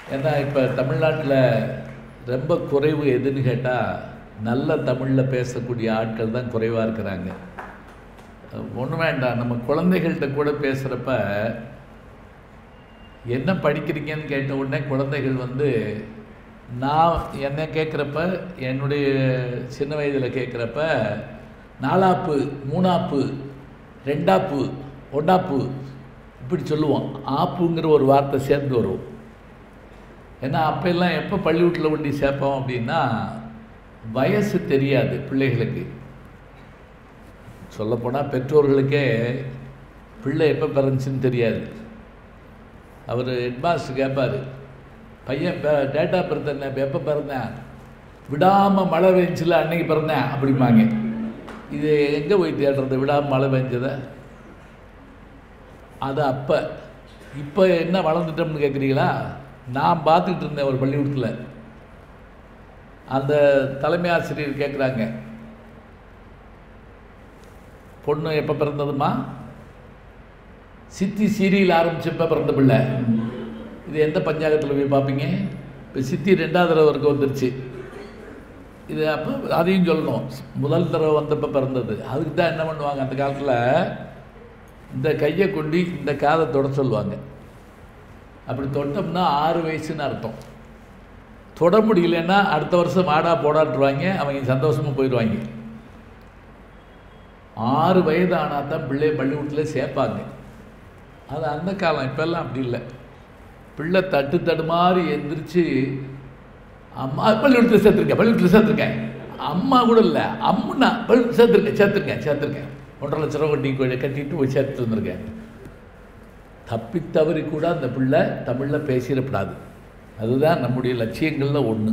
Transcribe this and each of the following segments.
ஏன்னா இப்போ தமிழ்நாட்டில் ரொம்ப குறைவு எதுன்னு கேட்டால் நல்ல தமிழில் பேசக்கூடிய ஆட்கள் தான் குறைவாக இருக்கிறாங்க ஒன்றும் வேண்டாம் நம்ம குழந்தைகள்கிட்ட கூட பேசுகிறப்ப என்ன படிக்கிறீங்கன்னு கேட்ட உடனே குழந்தைகள் வந்து நான் என்ன கேட்குறப்ப என்னுடைய சின்ன வயதில் கேட்குறப்ப நாலாப்பு மூணாப்பு ரெண்டாப்பு ஒண்டாப்பு இப்படி சொல்லுவோம் ஆப்புங்கிற ஒரு வார்த்தை சேர்ந்து வரும் ஏன்னா அப்போ எல்லாம் எப்போ பள்ளிக்கூட்டில் கொண்டு சேர்ப்போம் அப்படின்னா வயசு தெரியாது பிள்ளைகளுக்கு சொல்லப்போனால் பெற்றோர்களுக்கே பிள்ளை எப்போ பிறந்துச்சுன்னு தெரியாது அவர் ஹெட்மாஸ்டர் கேட்பார் பையன் டேட்டா பிறந்த எப்போ பிறந்தேன் விடாமல் மழை பெஞ்சில் அன்னைக்கு பிறந்தேன் அப்படிம்பாங்க இது எங்கே போய் தேடுறது விடாமல் மழை பெஞ்சதை அது அப்போ இப்போ என்ன வளர்ந்துட்டோம்னு கேட்குறீங்களா நான் பார்த்துக்கிட்டு இருந்தேன் ஒரு பள்ளிக்கூடத்தில் அந்த தலைமை ஆசிரியர் கேட்குறாங்க பொண்ணு எப்போ பிறந்ததுமா சித்தி சீரியல் ஆரம்பிச்சப்ப பிறந்த பிள்ளை இது எந்த பஞ்சாங்கத்தில் போய் பார்ப்பீங்க இப்போ சித்தி ரெண்டாவது தடவை வரைக்கும் வந்துருச்சு இது அப்போ அதையும் சொல்லணும் முதல் தடவை வந்தப்போ பிறந்தது அதுக்கு தான் என்ன பண்ணுவாங்க அந்த காலத்தில் இந்த கையை கொண்டு இந்த காதை தொட சொல்லுவாங்க அப்படி தொட்டோம்னா ஆறு வயசுன்னு அர்த்தம் தொட முடியலன்னா அடுத்த வருஷம் ஆடா போடாட்டுருவாங்க அவங்க சந்தோஷமாக போயிடுவாங்க ஆறு வயது ஆனால் தான் பிள்ளை பள்ளிக்கூடத்தில் சேர்ப்பாங்க அது அந்த காலம் இப்போல்லாம் அப்படி இல்லை பிள்ளை தட்டு தடுமாறி எந்திரிச்சு அம்மா பள்ளிக்கூடத்தில் சேர்த்துருக்கேன் பள்ளிக்கூடத்தில் சேர்த்துருக்கேன் அம்மா கூட இல்லை அம்முன்னா பள்ளி சேர்த்துருக்கேன் சேர்த்துருக்கேன் சேர்த்துருக்கேன் ஒன்றரை லட்ச ரூபா கட்டி கட்டிட்டு போய் சேர்த்து வந்திருக்கேன் தப்பி தவறி கூட அந்த பிள்ளை தமிழில் பேசிடப்படாது அதுதான் நம்முடைய லட்சியங்களில் ஒன்று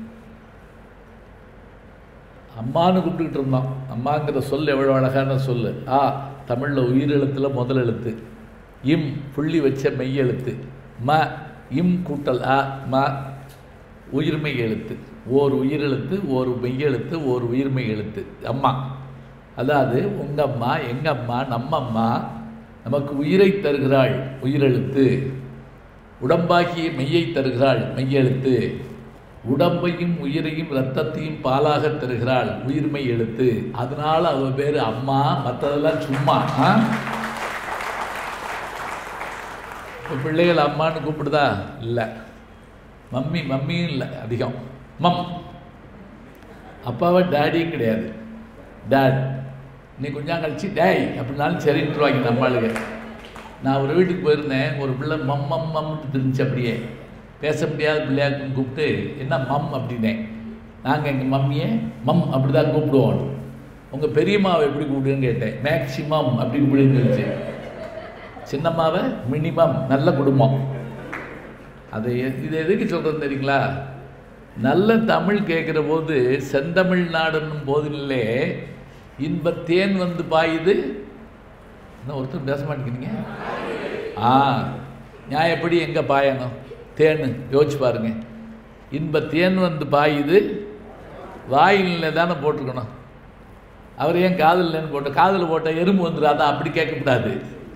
அம்மானு கூப்பிட்டுக்கிட்டு இருந்தோம் அம்மாங்கிற சொல் எவ்வளோ அழகான சொல் ஆ தமிழில் உயிரெழுத்தில் முதல் எழுத்து இம் புள்ளி வச்ச மெய் எழுத்து ம இம் கூட்டல் அ ம உயிர்மை எழுத்து ஓர் உயிரெழுத்து ஓர் மெய்யெழுத்து ஓர் உயிர்மை எழுத்து அம்மா அதாவது உங்கள் அம்மா எங்கள் அம்மா நம்ம அம்மா நமக்கு உயிரை தருகிறாள் உயிரெழுத்து உடம்பாகிய மெய்யை தருகிறாள் மெய்யெழுத்து உடம்பையும் உயிரையும் இரத்தத்தையும் பாலாக தருகிறாள் உயிர்மை எழுத்து அதனால அவ பேர் அம்மா மற்றதெல்லாம் சும்மா ஆ? இப்போ பிள்ளைகள் அம்மான்னு கூப்பிடுதா இல்லை மம்மி மம்மியும் இல்லை அதிகம் மம் அப்பாவை டேடியும் கிடையாது டேட் நீ கொஞ்சம் கழிச்சு டேய் அப்படின்னாலும் சரின்ட்டுருவாங்க நம்ம ஆளுங்க நான் ஒரு வீட்டுக்கு போயிருந்தேன் ஒரு பிள்ளை மம் மம் மம்னு தெரிஞ்சு அப்படியே பேச முடியாத பிள்ளையாக்குன்னு கூப்பிட்டு என்ன மம் அப்படின்னேன் நாங்கள் எங்கள் மம்மியை மம் அப்படி தான் கூப்பிடுவோம் உங்கள் பெரியம்மாவை எப்படி கூப்பிடுன்னு கேட்டேன் மேக்சிமம் அப்படி கூப்பிடுன்னு சொல்லிச்சு சின்னம்மாவை மினிமம் நல்ல குடும்பம் அது எ- இது எதுக்கு சொல்கிறது தெரியுங்களா நல்ல தமிழ் கேட்குற போது செந்தமிழ் நாடுன்னும் போதிலே இன்பத் தேன் வந்து பாயுது என்ன ஒருத்தர் பேச மாட்டேங்கிறீங்க ஆ நான் எப்படி எங்கே பாயணும் தேன் யோசிச்சு பாருங்க இன்ப தேன் வந்து பாயுது வாயிலில் தானே போட்டிருக்கணும் அவர் ஏன் காதல்னு போட்ட காதில் போட்ட எறும்பு வந்துடாதா அப்படி கேட்கக்கூடாது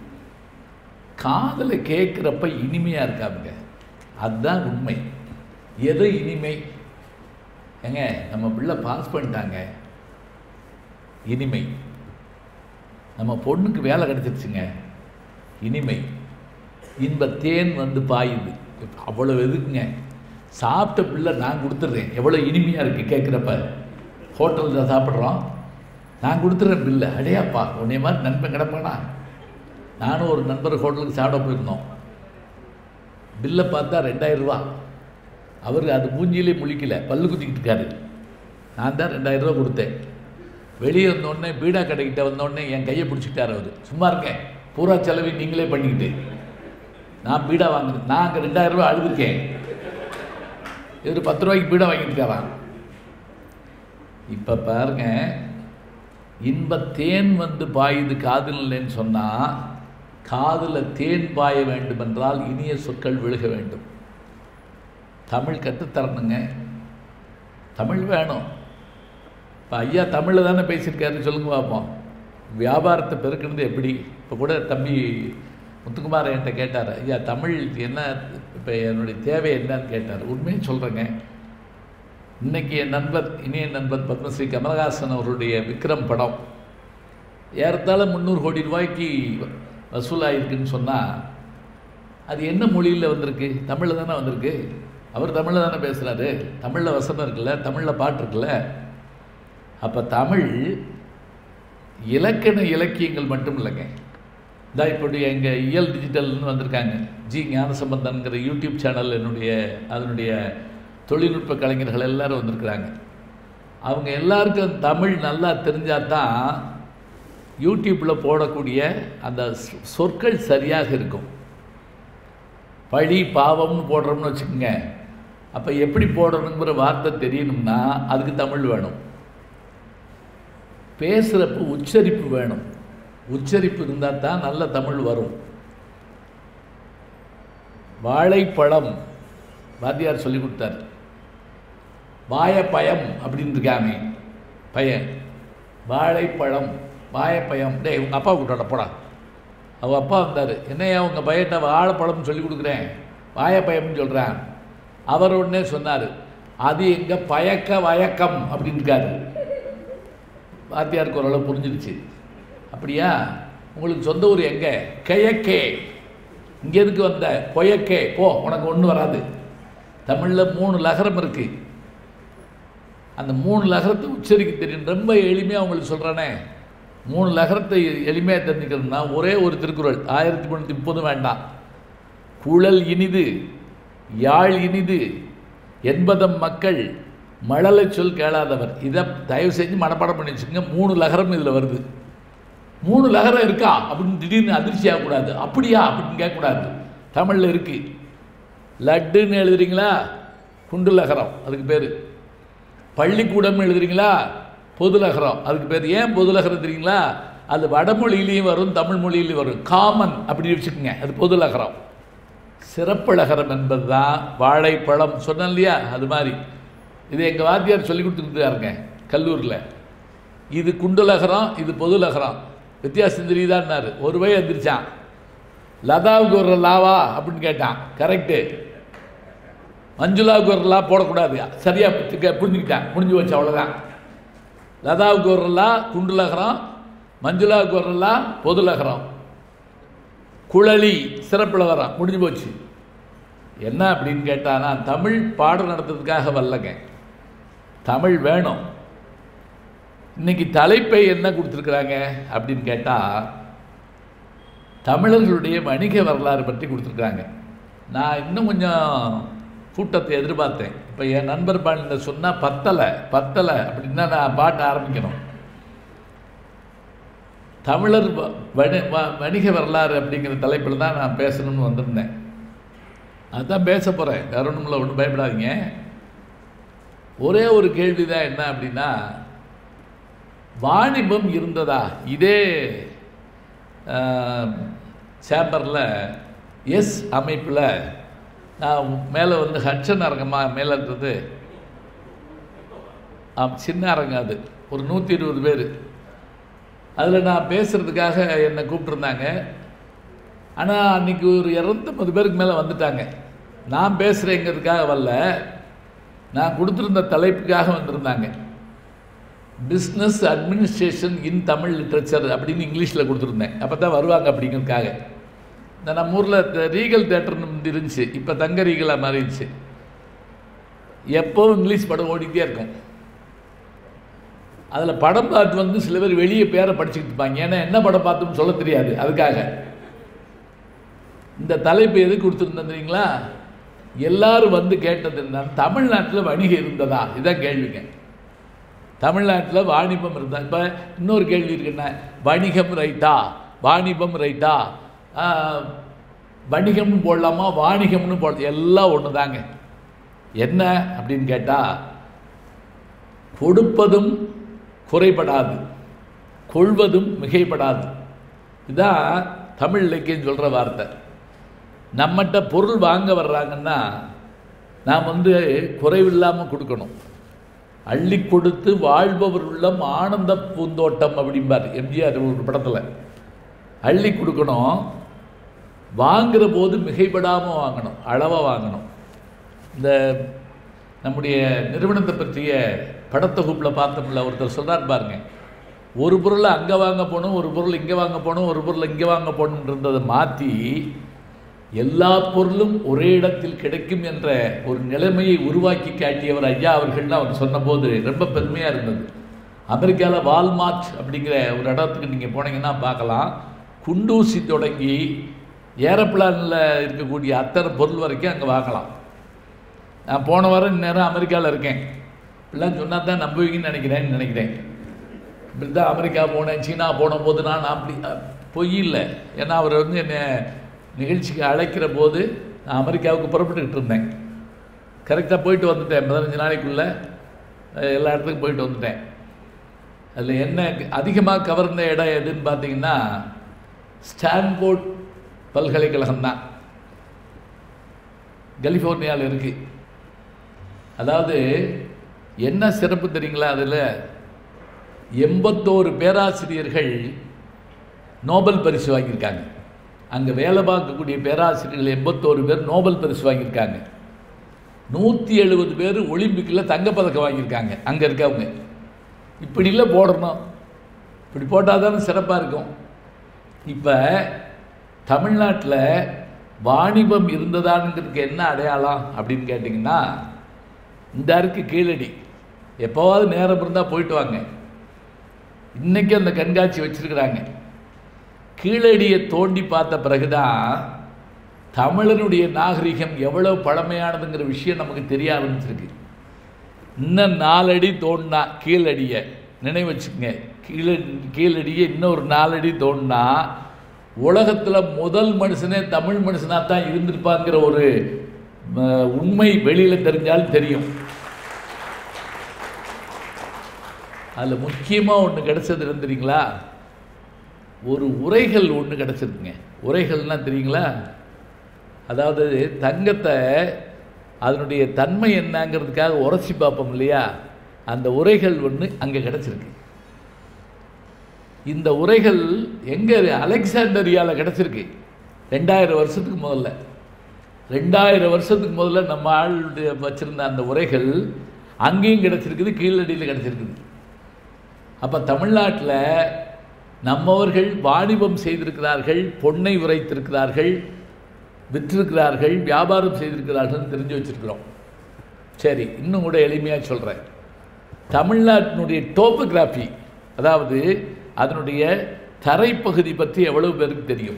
காதில் கேட்குறப்ப இனிமையாக இருக்காங்க அதுதான் உண்மை எது இனிமை ஏங்க நம்ம பிள்ளை பாஸ் பண்ணிட்டாங்க இனிமை நம்ம பொண்ணுக்கு வேலை கிடைச்சிருச்சுங்க இனிமை இன்ப தேன் வந்து பாயுது அவ்வளோ எதுக்குங்க சாப்பிட்ட பிள்ளை நான் கொடுத்துட்றேன் எவ்வளோ இனிமையாக இருக்குது கேட்குறப்ப ஹோட்டலில் சாப்பிட்றோம் நான் கொடுத்துட்றேன் பில்லை அடையாப்பா உன்னைய மாதிரி நண்பன் கிடப்பானா நானும் ஒரு நண்பர் ஹோட்டலுக்கு சாப்பிட போயிருந்தோம் பில்லை பார்த்தா ரெண்டாயிரம் ரூபா அவர் அது மூஞ்சியிலே முழிக்கல பல்லு குத்திக்கிட்டு இருக்காரு நான் தான் ரெண்டாயிரம் ரூபா கொடுத்தேன் வெளியே வந்தோடனே பீடா கடைக்கிட்ட வந்தோடனே என் கையை பிடிச்சிக்கிட்டார் அவர் சும்மா இருக்கேன் பூரா செலவு நீங்களே பண்ணிக்கிட்டு நான் பீடா வாங்கினேன் நான் அங்கே ரெண்டாயிரம் ரூபா அழுதுருக்கேன் இவர் பத்து ரூபாய்க்கு பீடா வாங்கிட்டு இருக்காராம் இப்போ பாருங்க இன்ப தேன் வந்து பாயுது காதில் இல்லைன்னு சொன்னால் காதில் தேன் பாய வேண்டுமென்றால் இனிய சொற்கள் விழுக வேண்டும் தமிழ் கற்றுத்தரணுங்க தமிழ் வேணும் இப்போ ஐயா தமிழில் தானே பேசியிருக்காரு சொல்லுங்க பார்ப்போம் வியாபாரத்தை பெருக்கினது எப்படி இப்போ கூட தம்பி முத்துக்குமார் என்கிட்ட கேட்டார் ஐயா தமிழ் என்ன இப்போ என்னுடைய தேவை என்னன்னு கேட்டார் உண்மையை சொல்கிறேங்க இன்னைக்கு என் நண்பர் இனிய நண்பர் பத்மஸ்ரீ கமலஹாசன் அவருடைய விக்ரம் படம் ஏறத்தாழ முந்நூறு கோடி ரூபாய்க்கு வசூலாயிருக்குன்னு சொன்னால் அது என்ன மொழியில் வந்திருக்கு தமிழில் தானே வந்திருக்கு அவர் தமிழில் தானே பேசுகிறாரு தமிழில் வசனம் இருக்குல்ல தமிழில் பாட்டு இருக்குல்ல அப்போ தமிழ் இலக்கண இலக்கியங்கள் மட்டும் இல்லைங்க இதா இப்படி எங்கள் இயல் டிஜிட்டல்னு வந்திருக்காங்க ஜி ஞானசம்பந்தன்கிற யூடியூப் சேனல் என்னுடைய அதனுடைய தொழில்நுட்ப கலைஞர்கள் எல்லாரும் வந்திருக்கிறாங்க அவங்க எல்லாருக்கும் தமிழ் நல்லா தெரிஞ்சால் தான் யூடியூப்பில் போடக்கூடிய அந்த சொ- சொற்கள் சரியாக இருக்கும் பழி பாவம்னு போடுறோம்னு வச்சுக்கோங்க அப்போ எப்படி போடணுங்கிற வார்த்தை தெரியணும்னா அதுக்கு தமிழ் வேணும் பேசுகிறப்ப உச்சரிப்பு வேணும் உச்சரிப்பு இருந்தால் தான் நல்ல தமிழ் வரும் வாழைப்பழம் வாத்தியார் சொல்லி கொடுத்தார் வாயப்பயம் அப்படின்னு இருக்காமே பையன் வாழைப்பழம் வாயப்பயம் டேய் உங்கள் அப்பா கூட்டாட போடா அவள் அப்பா வந்தார் என்னையா உங்கள் பையன்ட்ட வாழைப்பழம்னு சொல்லி கொடுக்குறேன் வாயப்பயம்னு சொல்கிறேன் அவர் உடனே சொன்னார் அது எங்கள் பயக்க வயக்கம் அப்படின்னு இருக்காரு வாத்தியாருக்கு ஓரளவு புரிஞ்சிருச்சு அப்படியா உங்களுக்கு சொந்த ஊர் எங்கே கிழக்கே இங்கே எதுக்கு வந்த கொயக்கே போ உனக்கு ஒன்றும் வராது தமிழில் மூணு லகரம் இருக்கு அந்த மூணு லகரத்தை உச்சரிக்க தெரியும் ரொம்ப எளிமையாக உங்களுக்கு சொல்கிறேனே மூணு லகரத்தை எளிமையாக தெரிஞ்சுக்கணும்னா ஒரே ஒரு திருக்குறள் ஆயிரத்தி முந்நூற்றி முப்பது வேண்டாம் குழல் இனிது யாழ் இனிது என்பதம் மக்கள் மழலை சொல் கேளாதவர் இதை தயவு செஞ்சு மனப்பாடம் பண்ணி வச்சுக்கோங்க மூணு லகரம் இதில் வருது மூணு லகரம் இருக்கா அப்படின்னு திடீர்னு அதிர்ச்சி ஆகக்கூடாது அப்படியா அப்படின்னு கேட்கக்கூடாது தமிழில் இருக்கு லட்டுன்னு எழுதுறீங்களா குண்டு லகரம் அதுக்கு பேர் பள்ளிக்கூடம் எழுதுறீங்களா பொது லகரம் அதுக்கு பேர் ஏன் பொது லகரம் தெரியுங்களா அது வடமொழியிலையும் வரும் தமிழ் மொழியிலையும் வரும் காமன் அப்படி வச்சுக்கோங்க அது பொது லகரம் சிறப்பு லகரம் என்பது தான் வாழைப்பழம் சொன்னேன் இல்லையா அது மாதிரி இது எங்கள் வாத்தியார் சொல்லி கொடுத்துருக்காருங்க கல்லூரியில் இது குண்டு லகரம் இது பொது லகரம் வித்தியாசம் தெரியுதான்னாரு ஒரு வய எந்திரிச்சான் லதாவுக்கு ஒரு லாவா அப்படின்னு கேட்டான் கரெக்டு மஞ்சுளாவுக்கு ஒரு லா போடக்கூடாது சரியா புரிஞ்சுக்க- புரிஞ்சுக்கிட்டான் முடிஞ்சு வச்சு அவ்வளோதான் லதாவுக்கு ஒரு லா குண்டு லகரம் மஞ்சுளாவுக்கு ஒரு லா பொது லகரம் குழலி சிறப்பு லகரம் முடிஞ்சு போச்சு என்ன அப்படின்னு கேட்டானா தமிழ் பாடம் நடத்துறதுக்காக வரலங்க தமிழ் வேணும் இன்னைக்கு தலைப்பை என்ன கொடுத்துருக்குறாங்க அப்படின்னு கேட்டால் தமிழர்களுடைய வணிக வரலாறு பற்றி கொடுத்துருக்காங்க நான் இன்னும் கொஞ்சம் கூட்டத்தை எதிர்பார்த்தேன் இப்போ என் நண்பர் பாணியில் சொன்னால் பத்தலை பத்தலை அப்படின்னா நான் பாட்ட ஆரம்பிக்கணும் தமிழர் வ- வணி வ- வணிக வரலாறு அப்படிங்கிற தலைப்பில் தான் நான் பேசணும்னு வந்திருந்தேன் அதுதான் பேச போகிறேன் வேற ஒன்றும் இல்லை ஒன்றும் பயப்படாதீங்க ஒரே ஒரு கேள்வி தான் என்ன அப்படின்னா வாணிபம் இருந்ததா இதே சேம்பரில் எஸ் அமைப்பில் நான் மேலே வந்து ஹட்சன் அரங்கமாக மேலே இருந்தது ஆம் சின்ன அரங்கம் அது ஒரு நூற்றி இருபது பேர் அதில் நான் பேசுகிறதுக்காக என்னை கூப்பிட்ருந்தாங்க ஆனால் அன்றைக்கி ஒரு இரநூத்தம்பது பேருக்கு மேலே வந்துட்டாங்க நான் பேசுகிறேங்கிறதுக்காக வரல நான் கொடுத்துருந்த தலைப்புக்காக வந்திருந்தாங்க business administration in Tamil literature அப்படின்னு இங்கிலீஷில் கொடுத்துருந்தேன் அப்போ தான் வருவாங்க அப்படிங்கிறதுக்காக இந்த நம்ம ஊரில் ரீகல் தேட்டர்னு முந்தி இருந்துச்சு இப்போ தங்க ரீகலாக மாறிடுச்சு எப்போவும் இங்கிலீஷ் படம் ஓடிக்கிட்டே இருக்கும் அதில் படம் பார்த்து வந்து சில பேர் வெளியே பேரை படிச்சுக்கிட்டு இருப்பாங்க ஏன்னா என்ன படம் பார்த்தோம்னு சொல்ல தெரியாது அதுக்காக இந்த தலைப்பு எது கொடுத்துருந்தேன் தெரியுங்களா எல்லாரும் வந்து கேட்டது என்ன தமிழ்நாட்டில் வணிகம் இருந்ததா இதான் கேள்விங்க தமிழ்நாட்டில் வாணிபம் இருந்தா இப்போ இன்னொரு கேள்வி இருக்குன்னா வணிகம் ரைட்டா வாணிபம் ரைட்டா ஆஹ், வணிகம்னு போடலாமா வாணிகம்னு போட எல்லாம் ஒன்று தாங்க என்ன அப்படின்னு கேட்டால் கொடுப்பதும் குறைபடாது கொள்வதும் மிகைப்படாது இதான் தமிழ் இலக்கியம் சொல்கிற வார்த்தை நம்மகிட்ட பொருள் வாங்க வர்றாங்கன்னா நாம் வந்து குறைவில்லாமல் கொடுக்கணும் அள்ளி கொடுத்து வாழ்பவர் உள்ளம் ஆனந்த பூந்தோட்டம் அப்படிம்பார் எம்ஜிஆர் ஒரு படத்தில் அள்ளி கொடுக்கணும் வாங்குற போது மிகைப்படாமல் வாங்கணும் அளவாக வாங்கணும் இந்த நம்முடைய நிறுவனத்தை பற்றிய படத்தொகுப்பில் பார்த்தோம்ல ஒருத்தர் சொல்கிறார் பாருங்க ஒரு பொருளை அங்கே வாங்க போகணும் ஒரு பொருள் இங்கே வாங்க போகணும் ஒரு பொருள் இங்கே வாங்க போகணுன்றதை மாற்றி எல்லா பொருளும் ஒரே இடத்தில் கிடைக்கும் என்ற ஒரு நிலைமையை உருவாக்கி காட்டியவர் ஐயா அவர்கள்லாம் அவர் சொன்னபோது ரொம்ப பெருமையாக இருந்தது அமெரிக்காவில் வால்மார்ட் அப்படிங்கிற ஒரு இடத்துக்கு நீங்கள் போனீங்கன்னா பார்க்கலாம் குண்டூசி தொடங்கி ஏரோப்ளானில் இருக்கக்கூடிய அத்தனை பொருள் வரைக்கும் அங்கே வாங்கலாம் நான் போன வாரம் நேரம் அமெரிக்காவில் இருக்கேன் இப்படிலாம் சொன்னால் தான் நம்புவீங்கன்னு நினைக்கிறேன்னு நினைக்கிறேன் இப்படி தான் அமெரிக்கா போனேன் சீனா போன போது நான் அப்படி அ, பொய் இல்லை ஏன்னா அவர் வந்து என்னை நிகழ்ச்சிக்கு அழைக்கிற போது நான் அமெரிக்காவுக்கு புறப்பட்டுக்கிட்டு இருந்தேன் கரெக்டாக போயிட்டு வந்துட்டேன் பதினஞ்சு நாளைக்குள்ளே அஹ், எல்லா இடத்துக்கும் போயிட்டு வந்துட்டேன் அதில் என்ன அதிகமாக கவர்ந்த இடம் எதுன்னு பார்த்தீங்கன்னா ஸ்டான்போர்ட் பல்கலைக்கழகம் தான் கலிஃபோர்னியாவில் இருக்குது அதாவது என்ன சிறப்பு தெரியுங்களா அதில் எண்பத்தோரு பேராசிரியர்கள் நோபல் பரிசு வாங்கியிருக்காங்க அங்கே வேலை பார்க்கக்கூடிய பேராசிரியர்கள் எண்பத்தோரு பேர் நோபல் பரிசு வாங்கியிருக்காங்க நூற்றி எழுபது பேர் ஒலிம்பிக்கில் தங்கப்பதக்கம் வாங்கியிருக்காங்க அங்கே இருக்கவங்க இப்படிலாம் போடணும் இப்படி போட்டால் தானே சிறப்பாக இருக்கும் இப்போ தமிழ்நாட்டில் வாணிபம் இருந்ததானுங்கிறதுக்கு என்ன அடையாளம் அப்படின்னு கேட்டிங்கன்னா இந்த அருக்கு கீழடி எப்போவாவது நேரம் இருந்தால் போயிட்டு வாங்க இன்றைக்கி அந்த கண்காட்சி வச்சுருக்கிறாங்க கீழடியை தோண்டி பார்த்த பிறகுதான் தமிழனுடைய நாகரிகம் எவ்வளவு பழமையானதுங்கிற விஷயம் நமக்கு தெரிய ஆரம்பிச்சிருக்கு இன்னும் நாலடி தோண்டினா கீழடியை நினைவு வச்சுக்கோங்க கீழ கீழடியை இன்னொரு நாலடி தோண்டினா உலகத்தில் முதல் மனுஷனே தமிழ் மனுஷனாக தான் இருந்திருப்பாங்கிற ஒரு ம, உண்மை வெளியில் தெரிஞ்சாலும் தெரியும் அதில் முக்கியமாக ஒன்று கிடைச்சது என்ன தெரியுங்களா ஒரு உரைகள் ஒன்று கிடச்சிருக்குங்க உரைகள்னால் தெரியுங்களா அதாவது தங்கத்தை அதனுடைய தன்மை என்னங்கிறதுக்காக உரைச்சி பார்ப்போம் இல்லையா அந்த உரைகள் ஒன்று அங்கே கிடச்சிருக்கு இந்த உரைகள் எங்கே அலெக்சாண்டரியாவில் கிடச்சிருக்கு ரெண்டாயிரம் வருஷத்துக்கு முதல்ல ரெண்டாயிரம் வருஷத்துக்கு முதல்ல நம்ம ஆள் வச்சுருந்த அந்த உரைகள் அங்கேயும் கிடச்சிருக்குது கீழடியில் கிடச்சிருக்குது அப்போ தமிழ்நாட்டில் நம்மவர்கள் வாணிபம் செய்திருக்கிறார்கள் பொன்னை உரைத்திருக்கிறார்கள் விற்றிருக்கிறார்கள் வியாபாரம் செய்திருக்கிறார்கள் தெரிஞ்சு வச்சிருக்கிறோம் சரி இன்னும் கூட எளிமையாக சொல்கிறேன் தமிழ்நாட்டினுடைய டோபோகிராஃபி அதாவது அதனுடைய தரைப்பகுதி பற்றி எவ்வளவு பேருக்கு தெரியும்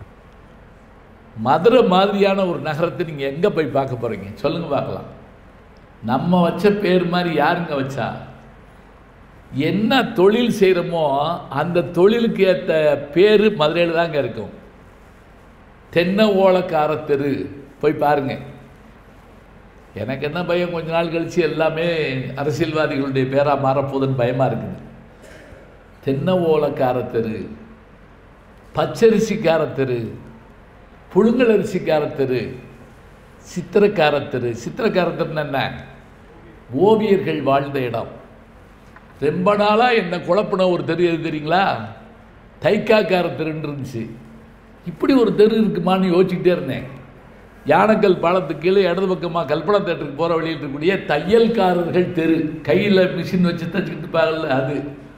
மதுரை மாதிரியான ஒரு நகரத்தை நீங்கள் எங்கே போய் பார்க்க போகிறீங்க சொல்லுங்க பார்க்கலாம் நம்ம வச்ச பேர் மாதிரி யாருங்க வச்சா என்ன தொழில் செய்கிறோமோ அந்த தொழிலுக்கு ஏற்ற பேர் மதுரையில் தாங்க இருக்கும் தென்னை ஓலக்கார தெரு போய் பாருங்க எனக்கு என்ன பயம் கொஞ்ச நாள் கழிச்சு எல்லாமே அரசியல்வாதிகளுடைய பேராக மாறப்போகுதுன்னு பயமாக இருக்குது தென்னை ஓலக்கார தெரு பச்சரிசிக்கார தெரு புழுங்கலரிசிக்கார தெரு சித்திரக்கார தெரு சித்திரக்கார தெருன்னா என்ன ஓவியர்கள் வாழ்ந்த இடம் ரொம்ப நாளாக என்ன குழப்பின ஒரு தெரு எது தெரியுங்களா தைக்காக்கார தெருன்னு இருந்துச்சு இப்படி ஒரு தெரு இருக்குமான்னு யோசிச்சுக்கிட்டே இருந்தேன் யானைக்கல் பாலத்துக்கு கீழே இடது பக்கமாக கல்பனா தேட்டருக்கு போகிற வழியில் இருக்கக்கூடிய தையல்காரர்கள் தெரு கையில் மிஷின் வச்சு தச்சுக்கிட்டு இருப்பாங்கல்ல அது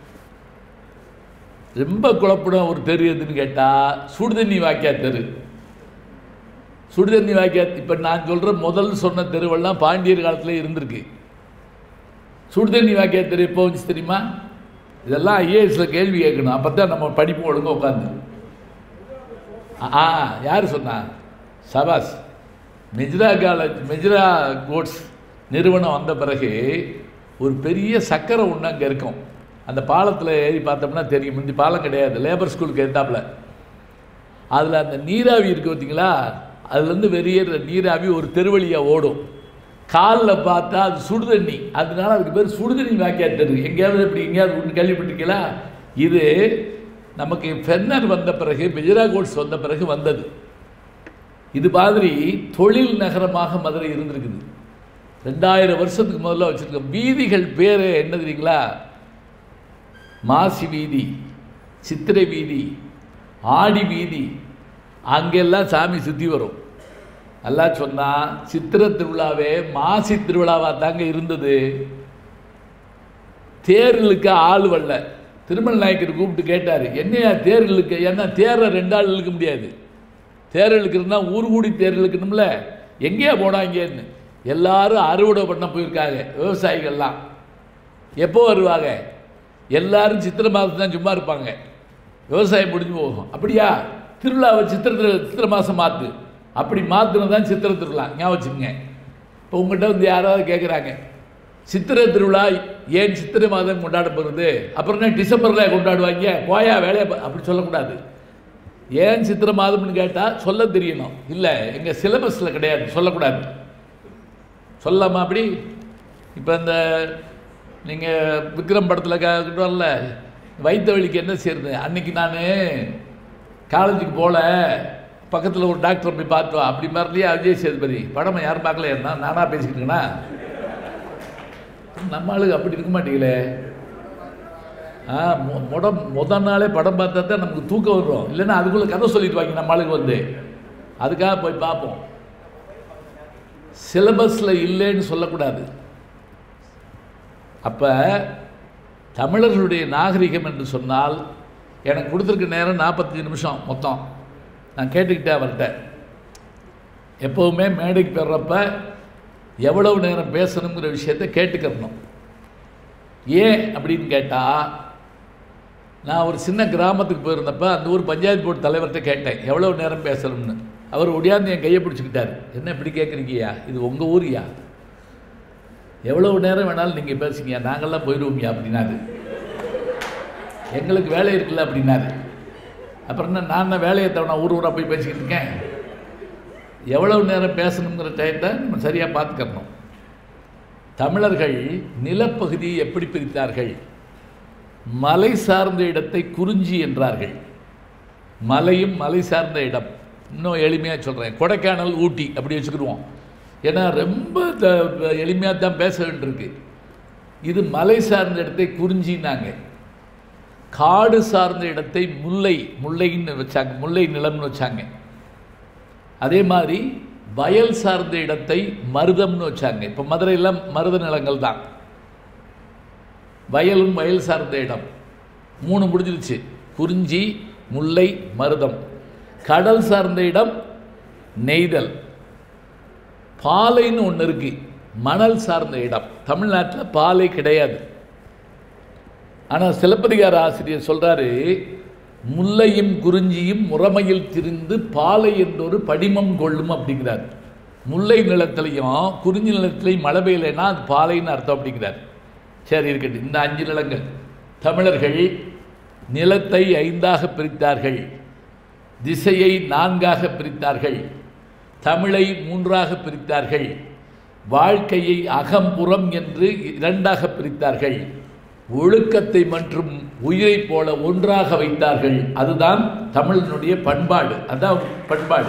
ரொம்ப குழப்பின ஒரு தெரு எதுன்னு கேட்டால் சுடுதண்ணி வாக்கியா தெரு சுடுதண்ணி வாக்கியா இப்போ நான் சொல்கிற முதல் சொன்ன தெருவெல்லாம் பாண்டியர் காலத்தில் இருந்திருக்கு சுடுதண்ணி வாக்கியா தெரு எப்போ வந்துச்சு தெரியுமா இதெல்லாம் ஐஏஎஸில் கேள்வி கேட்கணும் அப்போ தான் நம்ம படிப்பு ஒழுங்க உட்காந்து ஆ யார் சொன்னா சபாஸ் மெஜ்ரா காலேஜ் மெஜ்ரா கோட்ஸ் நிறுவனம் வந்த பிறகு ஒரு பெரிய சக்கரை ஒன்று அங்கே இருக்கும் அந்த பாலத்தில் ஏறி பார்த்தோம்னா தெரியும் முந்தி பாலம் கிடையாது லேபர் ஸ்கூலுக்கு எத்தாப்புல அதில் அந்த நீராவி இருக்குது பார்த்தீங்களா அதுலேருந்து வெளியேற நீராவி ஒரு தெருவழியாக ஓடும் காலில் பார்த்தா அது சுடுதண்ணி அதனால அதுக்கு பேர் சுடுதண்ணி வாக்கியா தெரு எங்கேயாவது இப்படி எங்கேயாவது ஒன்று கேள்விப்பட்டிருக்கீங்களா இது நமக்கு ஃபென்னர் வந்த பிறகு பெஜரா கோட்ஸ் வந்த பிறகு வந்தது இது மாதிரி தொழில் நகரமாக மதுரை இருந்திருக்குது ரெண்டாயிரம் வருஷத்துக்கு முதல்ல வச்சுருக்க வீதிகள் பேர் என்ன தெரியுங்களா மாசி வீதி சித்திரை வீதி ஆடி வீதி அங்கெல்லாம் சாமி சுற்றி வரும் நல்லா சொன்னா சித்திர திருவிழாவே மாசி திருவிழாவாக தாங்க இருந்தது தேர்களுக்கு ஆள் வரல திருமல் நாயக்கர் கூப்பிட்டு கேட்டார் என்னையா தேர் இழுக்க ஏன்னா தேரை ரெண்டு ஆள் இழுக்க முடியாது தேர் இழுக்கிறதுனா ஊர் கூடி தேர் இழுக்கணும்ல எங்கேயா போனாங்கன்னு எல்லாரும் அறுவடை பண்ண போயிருக்காங்க விவசாயிகள்லாம் எப்போ வருவாங்க எல்லாரும் சித்திரை மாதம் தான் சும்மா இருப்பாங்க விவசாயம் முடிஞ்சு போகும் அப்படியா திருவிழாவை சித்திரத்தில் சித்திரை மாதம் மாற்று அப்படி மாற்றினது தான் சித்திரை திருவிழா ஞாபகம் வச்சுக்கோங்க இப்போ உங்கள்கிட்ட வந்து யாராவது கேட்குறாங்க சித்திரை திருவிழா ஏன் சித்திரை மாதம் கொண்டாடப்படுறது அப்புறம் என்ன டிசம்பரில் கொண்டாடுவாங்க போயா வேலையை பா- அப்படி சொல்லக்கூடாது ஏன் சித்திரை மாதம்னு கேட்டால் சொல்ல தெரியணும் இல்லை எங்கள் சிலபஸில் கிடையாது சொல்லக்கூடாது சொல்லாமா அப்படி இப்போ இந்த நீங்கள் விக்ரம் படத்தில் கேட்டுவரல வைத்த வழிக்கு என்ன செய்யுது அன்னைக்கு நான் காலேஜுக்கு போகல பக்கத்தில் ஒரு டாக்டர் போய் பார்த்து வா அப்படி மாதிரிலையே அஜய் சேதுபதி படமை யாரும் பார்க்கல என்ன நானாக பேசிக்கிட்டுங்கண்ணா நம்ம ஆளுங்க அப்படி இருக்க மாட்டீங்களே ஆ மொ- முட முத நாளே படம் பார்த்தா தான் நமக்கு தூக்கம் வரும் இல்லைன்னா அதுக்குள்ளே கதை சொல்லிட்டு வாங்க நம்ம ஆளுங்க வந்து அதுக்காக போய் பார்ப்போம் சிலபஸில் இல்லைன்னு சொல்லக்கூடாது அப்போ தமிழர்களுடைய நாகரிகம் என்று சொன்னால் எனக்கு கொடுத்துருக்க நேரம் நாற்பத்தஞ்சு நிமிஷம் மொத்தம் நான் கேட்டுக்கிட்டே அவர்கிட்ட எப்போவுமே மேடைக்கு பெறப்ப எவ்வளவு நேரம் பேசணுங்கிற விஷயத்தை கேட்டுக்கிறணும் ஏன் அப்படின்னு கேட்டால் நான் ஒரு சின்ன கிராமத்துக்கு போயிருந்தப்ப அந்த ஊர் பஞ்சாயத்து போர்டு தலைவர்கிட்ட கேட்டேன் எவ்வளவு நேரம் பேசணும்னு அவர் ஒடியாந்து என் கையை பிடிச்சிக்கிட்டாரு என்ன இப்படி கேட்குறீங்கய்யா இது உங்கள் ஊரியா எவ்வளவு நேரம் வேணாலும் நீங்கள் பேசுங்க நாங்கள்லாம் போயிடுவோம்யா அப்படின்னாரு எங்களுக்கு வேலை இருக்குல்ல அப்படின்னாரு அப்புறம் என்ன நான் என்ன வேலையை தவிர ஊர் ஊராக போய் பேசிக்கிட்டு இருக்கேன் எவ்வளவு நேரம் பேசணுங்கிற டயத்தை நம்ம சரியாக பார்த்துக்கணும் தமிழர்கள் நிலப்பகுதியை எப்படி பிரித்தார்கள் மலை சார்ந்த இடத்தை குறிஞ்சி என்றார்கள் மலையும் மலை சார்ந்த இடம் இன்னும் எளிமையாக சொல்கிறேன் கொடைக்கானல் ஊட்டி அப்படி வச்சுக்கிடுவோம் ஏன்னா ரொம்ப எளிமையாக தான் பேச வேண்டியிருக்கு இது மலை சார்ந்த இடத்தை குறிஞ்சின்னாங்க காடு சார்ந்த இடத்தை முல்லை முல்லைன்னு வச்சாங்க முல்லை நிலம்னு வச்சாங்க அதே மாதிரி வயல் சார்ந்த இடத்தை மருதம்னு வச்சாங்க இப்போ மதுரையெல்லாம் மருத நிலங்கள் தான் வயலும் வயல் சார்ந்த இடம் மூணு முடிஞ்சிருச்சு குறிஞ்சி முல்லை மருதம் கடல் சார்ந்த இடம் நெய்தல் பாலைன்னு ஒன்று இருக்கு மணல் சார்ந்த இடம் தமிழ்நாட்டில் பாலை கிடையாது ஆனால் சிலப்பதிகார ஆசிரியர் சொல்றாரு முல்லையும் குறிஞ்சியும் முறைமையில் திரிந்து பாலை என்றொரு படிமம் கொள்ளும் அப்படிங்கிறார் முல்லை நிலத்திலையும் குறிஞ்சி நிலத்திலையும் மழை பெய்யலைன்னா அது பாலைன்னு அர்த்தம் அப்படிங்கிறார் சரி இருக்கட்டும் இந்த அஞ்சு நிலங்கள் தமிழர்கள் நிலத்தை ஐந்தாக பிரித்தார்கள் திசையை நான்காக பிரித்தார்கள் தமிழை மூன்றாக பிரித்தார்கள் வாழ்க்கையை அகம்புறம் என்று இரண்டாக பிரித்தார்கள் ஒழுக்கத்தை மற்றும் உயிரைப் போல ஒன்றாக வைத்தார்கள் அதுதான் தமிழனுடைய பண்பாடு அதான் பண்பாடு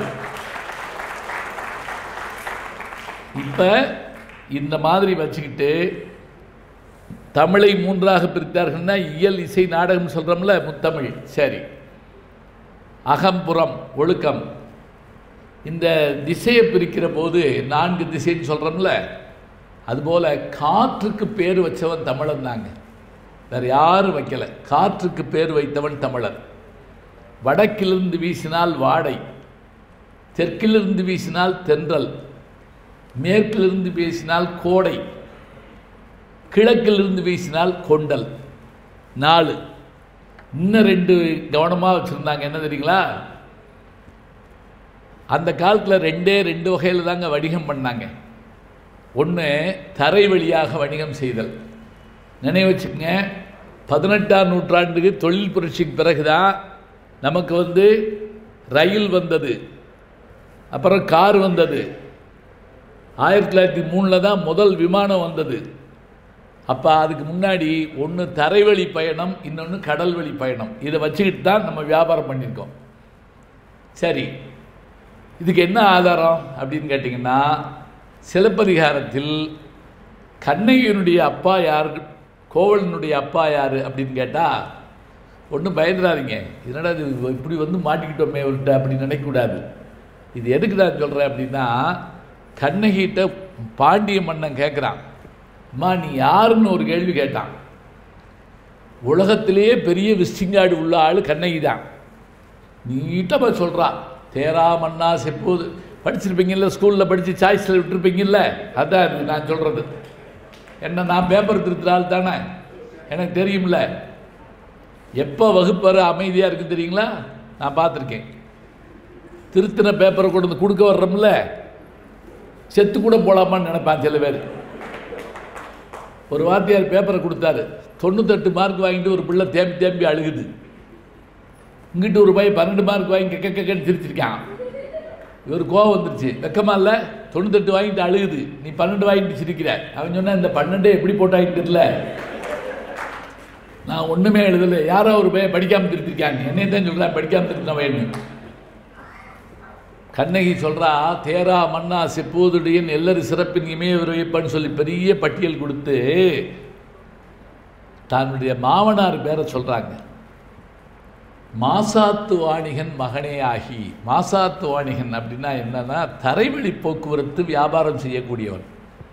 இப்போ இந்த மாதிரி வச்சுக்கிட்டு தமிழை மூன்றாக பிரித்தார்கள்னா இயல் இசை நாடகம் சொல்கிறோம்ல முத்தமிழ் சரி அகம்புறம் ஒழுக்கம் இந்த திசையை பிரிக்கிற போது நான்கு திசைன்னு சொல்கிறோம்ல அதுபோல் காற்றுக்கு பேர் வச்சவன் தமிழன் தாங்க வேறு யாரும் வைக்கலை காற்றுக்கு பேர் வைத்தவன் தமிழன் வடக்கிலிருந்து வீசினால் வாடை தெற்கிலிருந்து வீசினால் தென்றல் மேற்கிலிருந்து வீசினால் கோடை கிழக்கிலிருந்து வீசினால் கொண்டல் நாலு இன்னும் ரெண்டு கவனமாக வச்சுருந்தாங்க என்ன தெரியுங்களா அந்த காலத்தில் ரெண்டே ரெண்டு வகையில் தாங்க வணிகம் பண்ணாங்க ஒன்று தரை வழியாக வணிகம் செய்தல் நினைவு வச்சுக்கங்க பதினெட்டாம் நூற்றாண்டுக்கு தொழில் புரட்சிக்கு பிறகு தான் நமக்கு வந்து ரயில் வந்தது அப்புறம் கார் வந்தது ஆயிரத்தி தொள்ளாயிரத்தி மூணில் தான் முதல் விமானம் வந்தது அப்போ அதுக்கு முன்னாடி ஒன்று தரைவழி பயணம் இன்னொன்று கடல் வழி பயணம் இதை வச்சுக்கிட்டு தான் நம்ம வியாபாரம் பண்ணியிருக்கோம் சரி இதுக்கு என்ன ஆதாரம் அப்படின்னு கேட்டிங்கன்னா சிலப்பதிகாரத்தில் கண்ணகியினுடைய அப்பா யார் கோவலனுடைய அப்பா யார் அப்படின்னு கேட்டால் ஒன்றும் பயந்துடாதீங்க என்னடா இது இப்படி வந்து மாட்டிக்கிட்டோமே அவர்கிட்ட அப்படி நினைக்கக்கூடாது இது எதுக்கு நான் சொல்கிறேன் அப்படின்னா கண்ணகிட்ட பாண்டிய மன்னன் கேட்குறான் அம்மா நீ யாருன்னு ஒரு கேள்வி கேட்டான் உலகத்திலேயே பெரிய விஸ்டிங்காடு உள்ள ஆள் கண்ணகி தான் நீட்டமாக சொல்கிறா தேரா மன்னா செப்போது படிச்சிருப்பீங்கல்ல ஸ்கூலில் படித்து சாய்ஸில் விட்டுருப்பீங்கல்ல அதான் இது நான் சொல்கிறது என்ன நான் பேப்பர் திருத்துற ஆள் தானே எனக்கு தெரியும்ல எப்போ வகுப்பறை அமைதியாக இருக்குது தெரியுங்களா நான் பார்த்துருக்கேன் திருத்தின பேப்பரை கொண்டு வந்து கொடுக்க வர்றோம்ல செத்து கூட போகலாமான்னு நினைப்பான் சில பேர் ஒரு வாத்தியார் பேப்பரை கொடுத்தாரு தொண்ணூத்தெட்டு மார்க் வாங்கிட்டு ஒரு பிள்ளை தேம்பி தேம்பி அழுகுது இங்கிட்டு ஒரு பையன் பன்னெண்டு மார்க் வாங்கி கெக்க கெக்கன்னு சிரிச்சிருக்கான் இவர் கோவம் வந்துருச்சு வெக்கமா இல்லை தொண்ணூத்தெட்டு வாங்கிட்டு அழுகுது நீ பன்னெண்டு வாங்கிட்டு சிரிக்கிற அவன் சொன்னா இந்த பன்னெண்டே எப்படி போட்டாங்கன்னு தெரியல நான் ஒன்றுமே எழுதலை யாரோ ஒரு பையன் படிக்காமல் திருத்திருக்காங்க என்னைய தான் சொல்கிறேன் படிக்காமல் திருத்தின பையன் கண்ணகி சொல்கிறா தேரா மன்னா செப்போதுடையன் எல்லரு சிறப்பின் இமய விரைப்பன்னு சொல்லி பெரிய பட்டியல் கொடுத்து தன்னுடைய மாமனார் பேரை சொல்கிறாங்க மாசாத்து வாணிகன் மகனே ஆகி மாசாத்து வாணிகன் அப்படின்னா என்னன்னா தரைவழி போக்குவரத்து வியாபாரம் செய்யக்கூடியவன்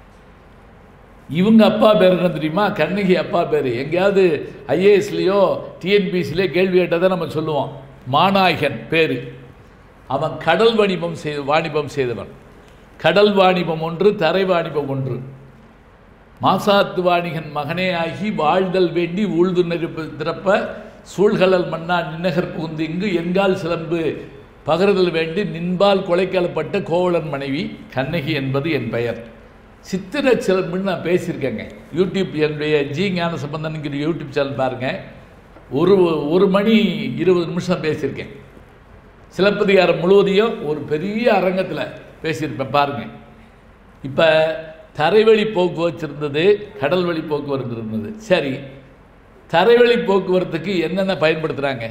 இவங்க அப்பா பேர் என்ன தெரியுமா கண்ணகி அப்பா பேர் எங்கேயாவது ஐஏஎஸ்லேயோ டிஎன்பிசிலேயோ கேள்வி கேட்டால் தான் நம்ம சொல்லுவோம் மாநாயகன் பேர் அவன் கடல் வாணிபம் செய்து வாணிபம் செய்தவன் கடல் வாணிபம் ஒன்று தரை வாணிபம் ஒன்று மாசாத்து வாணிகன் மகனே ஆகி வாழ்தல் வேண்டி ஊழ்து நெருப்பு திறப்ப சூழ்கலல் மன்னா நின்னகர் புகுந்து இங்கு எங்கால் சிலம்பு பகருதல் வேண்டி நின்பால் கொலைக்கலப்பட்ட கோவலன் மனைவி கண்ணகி என்பது என் பெயர் சித்திர சிலம்புன்னு நான் பேசியிருக்கேங்க யூடியூப் என்னுடைய ஜி ஞான சம்பந்தனுங்கிற யூடியூப் சேனல் பாருங்கள் ஒரு ஒரு மணி இருபது நிமிஷம் பேசியிருக்கேன் சிலப்பதிகாரம் முழுவதையும் ஒரு பெரிய அரங்கத்தில் பேசியிருப்பேன் பாருங்கள் இப்போ தரைவழி போக்குவரத்து இருந்தது கடல் வழி போக்குவரத்து இருந்தது சரி தரைவழி போக்குவரத்துக்கு என்னென்ன பயன்படுத்துகிறாங்க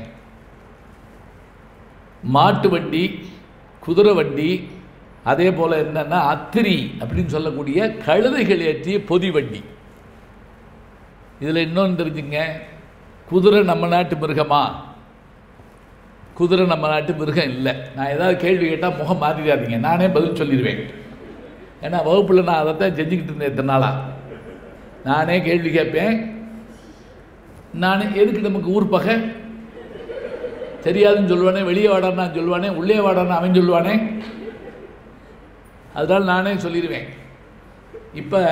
மாட்டு வண்டி குதிரை வண்டி அதே போல் என்னென்னா அத்திரி அப்படின்னு சொல்லக்கூடிய கழுதைகள் ஏற்றிய பொதி வண்டி இதில் இன்னொன்று தெரிஞ்சுங்க குதிரை நம்ம நாட்டு மிருகமா குதிரை நம்ம நாட்டு மிருகம் இல்லை நான் ஏதாவது கேள்வி கேட்டால் முகம் மாறிடாதீங்க நானே பதில் சொல்லிடுவேன் ஏன்னா வகுப்பில் நான் அதைத்தான் செஞ்சுக்கிட்டு இருந்தேன் இத்தனை நாளாக நானே கேள்வி கேட்பேன் நான் எதுக்கு நமக்கு ஊர் பகை தெரியாதுன்னு சொல்லுவானே வெளியே வாடான்னு நான் சொல்லுவானே உள்ளே வாடான்னு அவன் சொல்லுவானே அதனால் நானே சொல்லிடுவேன் இப்போ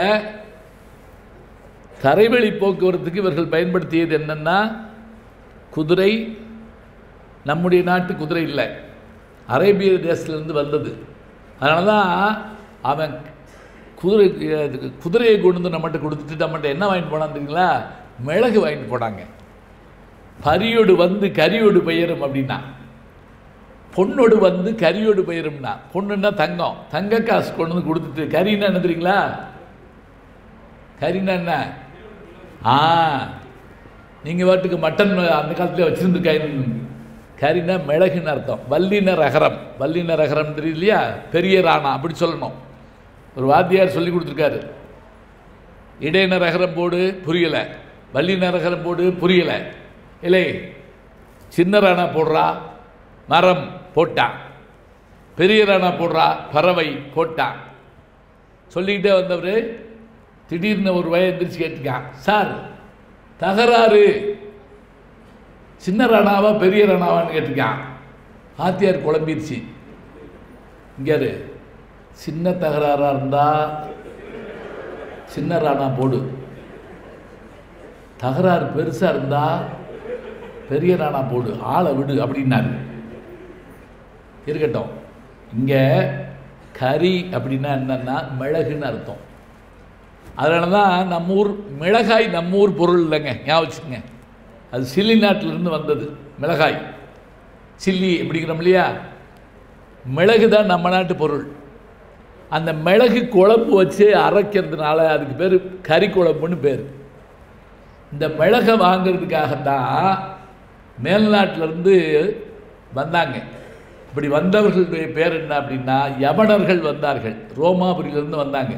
தரைவழி போக்குவரத்துக்கு இவர்கள் பயன்படுத்தியது என்னென்னா குதிரை நம்முடைய நாட்டு குதிரை இல்லை அரேபிய தேசத்துலேருந்து வந்தது அதனால தான் அவன் குதிரை குதிரையை கொண்டு வந்து நம்மகிட்ட கொடுத்துட்டு நம்மகிட்ட என்ன வாங்கிட்டு போனான்னு தெரியுங்களா மிளகு வாங்கிட்டு போனாங்க பரியோடு வந்து கரியோடு பெயரும் அப்படின்னா பொண்ணோடு வந்து கரியோடு பெயரும்னா பொண்ணுன்னா தங்கம் தங்க காசு கொண்டு வந்து கொடுத்துட்டு கறின்னா என்ன தெரியுங்களா கறின்னா என்ன ஆ நீங்கள் வாட்டுக்கு மட்டன் அந்த காலத்தில் வச்சுருந்துருக்காங்க கரினா மிளகுன்னு அர்த்தம் வல்லின ரகரம் வல்லின ரகரம் தெரியும் இல்லையா பெரிய ராணா அப்படி சொல்லணும் ஒரு வாத்தியார் சொல்லி கொடுத்துருக்காரு இடையின ரகரம் போடு புரியலை வல்லின ரகரம் போடு புரியலை இல்லை சின்ன ராணா போடுறா மரம் போட்டான் பெரிய ராணா போடுறா பறவை போட்டான் சொல்லிக்கிட்டே வந்தவர் திடீர்னு ஒரு வய எந்திரிச்சு கேட்டுக்கான் சார் தகராறு சின்ன ராணாவா பெரிய ராணாவான்னு கேட்டிருக்கான் ஆத்தியார் குழம்பிருச்சு இங்கே சின்ன தகராறாக இருந்தால் சின்ன ராணா போடு தகராறு பெருசாக இருந்தால் பெரிய ராணா போடு ஆளை விடு அப்படின்னாரு இருக்கட்டும் இங்கே கறி அப்படின்னா என்னன்னா மிளகுன்னு அர்த்தம் அதனால தான் நம்ம ஊர் மிளகாய் நம்ம ஊர் பொருள் இல்லைங்க ஞாபகம் வச்சுக்கோங்க அது சில்லி நாட்டிலிருந்து வந்தது மிளகாய் சில்லி அப்படிங்கிறோம் இல்லையா மிளகு தான் நம்ம நாட்டு பொருள் அந்த மிளகு குழம்பு வச்சு அரைக்கிறதுனால அதுக்கு பேர் கறி குழம்புன்னு பேர் இந்த மிளகை வாங்கிறதுக்காகத்தான் மேல்நாட்டிலேருந்து வந்தாங்க இப்படி வந்தவர்களுடைய பேர் என்ன அப்படின்னா யமனர்கள் வந்தார்கள் ரோமாபுரியிலேருந்து வந்தாங்க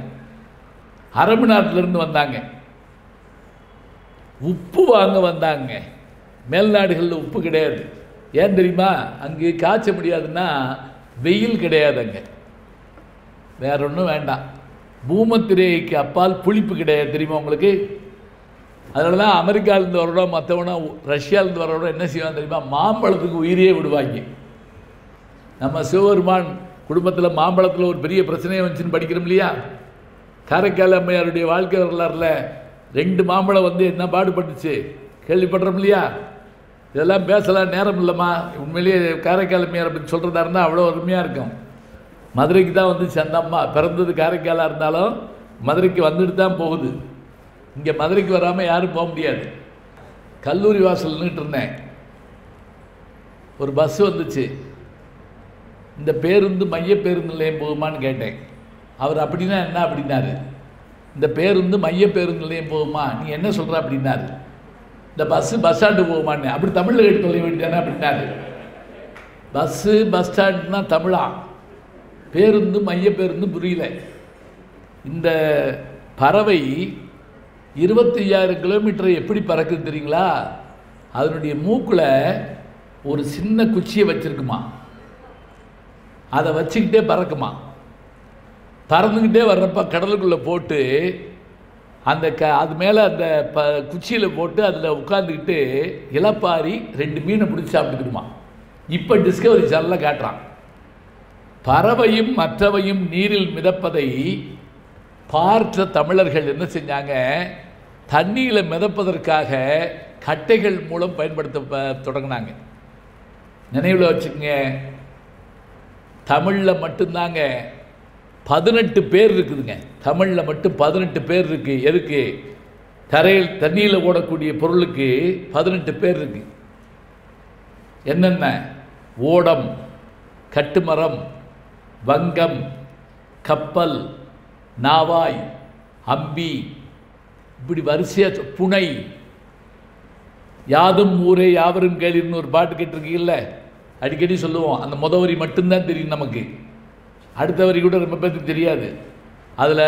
அரபு நாட்டிலேருந்து வந்தாங்க உப்பு வாங்க வந்தாங்க மேல்நாடுகளில் உப்பு கிடையாது ஏன் தெரியுமா அங்கே காய்ச்ச முடியாதுன்னா வெயில் கிடையாது அங்கே வேற ஒன்றும் வேண்டாம் பூமத்திரேக்கு அப்பால் புளிப்பு கிடையாது தெரியுமா உங்களுக்கு அதனால தான் அமெரிக்காவிலேருந்து வரவனோ மற்றவனோ ரஷ்யாவிலேருந்து வரவனோ என்ன செய்வான் தெரியுமா மாம்பழத்துக்கு உயிரையே விடுவாங்க நம்ம சிவபெருமான் குடும்பத்தில் மாம்பழத்தில் ஒரு பெரிய பிரச்சனையை வந்துச்சுன்னு படிக்கிறோம் இல்லையா காரைக்கால் அம்மையாருடைய வாழ்க்கை வரலாறுல ரெண்டு மாம்பழம் வந்து என்ன பாடுபட்டுச்சு கேள்விப்படுறோம் இல்லையா இதெல்லாம் பேசலாம் நேரம் இல்லைம்மா உண்மையிலேயே காரைக்கால் அம்மையாரை பற்றி சொல்கிறதா இருந்தால் அவ்வளோ அருமையாக இருக்கும் மதுரைக்கு தான் வந்துச்சு அந்த அம்மா பிறந்தது காரைக்காலாக இருந்தாலும் மதுரைக்கு வந்துட்டு தான் போகுது இங்கே மதுரைக்கு வராமல் யாரும் போக முடியாது கல்லூரி வாசல் நின்றுட்டு இருந்தேன் ஒரு பஸ் வந்துச்சு இந்த பேருந்து மைய பேருந்து நிலையம் போகுமான்னு கேட்டேன் அவர் அப்படின்னா என்ன அப்படின்னாரு இந்த பேருந்து மைய பேருந்து நிலையம் போகுமா நீ என்ன சொல்கிற அப்படின்னாரு இந்த பஸ்ஸு பஸ் ஸ்டாண்டு போகுமான்னு அப்படி தமிழில் கேட்டு சொல்ல வேண்டியதானே அப்படின்னாரு பஸ்ஸு பஸ் ஸ்டாண்டுனா தமிழா பேருந்து மைய பேருந்து புரியல இந்த பறவை இருபத்தி ஐயாயிரம் கிலோமீட்டர் எப்படி பறக்குது தெரியுங்களா அதனுடைய மூக்கில் ஒரு சின்ன குச்சியை வச்சிருக்குமா அதை வச்சுக்கிட்டே பறக்குமா பறந்துக்கிட்டே வர்றப்ப கடலுக்குள்ளே போட்டு அந்த க அது மேலே அந்த ப குச்சியில் போட்டு அதில் உட்காந்துக்கிட்டு இலப்பாரி ரெண்டு மீனை பிடிச்சி சாப்பிட்டுக்கிடுமா இப்போ டிஸ்கவரி சேனலில் காட்டுறான் பறவையும் மற்றவையும் நீரில் மிதப்பதை பார்த்த தமிழர்கள் என்ன செஞ்சாங்க தண்ணியில் மிதப்பதற்காக கட்டைகள் மூலம் பயன்படுத்த ப- தொடங்கினாங்க நினைவில் வச்சுக்கோங்க தமிழில் மட்டும்தாங்க பதினெட்டு பேர் இருக்குதுங்க தமிழில் மட்டும் பதினெட்டு பேர் இருக்கு எதுக்கு தரையில் தண்ணியில் ஓடக்கூடிய பொருளுக்கு பதினெட்டு பேர் இருக்கு என்னென்ன ஓடம் கட்டுமரம் வங்கம் கப்பல் நாவாய் அம்பி இப்படி வரிசையாக புனை யாதும் ஊரே யாவரும் கேளிர்னு ஒரு பாட்டு கேட்டிருக்கீங்கல்ல அடிக்கடி சொல்லுவோம் அந்த முத வரி மட்டும்தான் தெரியும் நமக்கு அடுத்த வரி கூட ரொம்ப பேருக்கு தெரியாது அதில்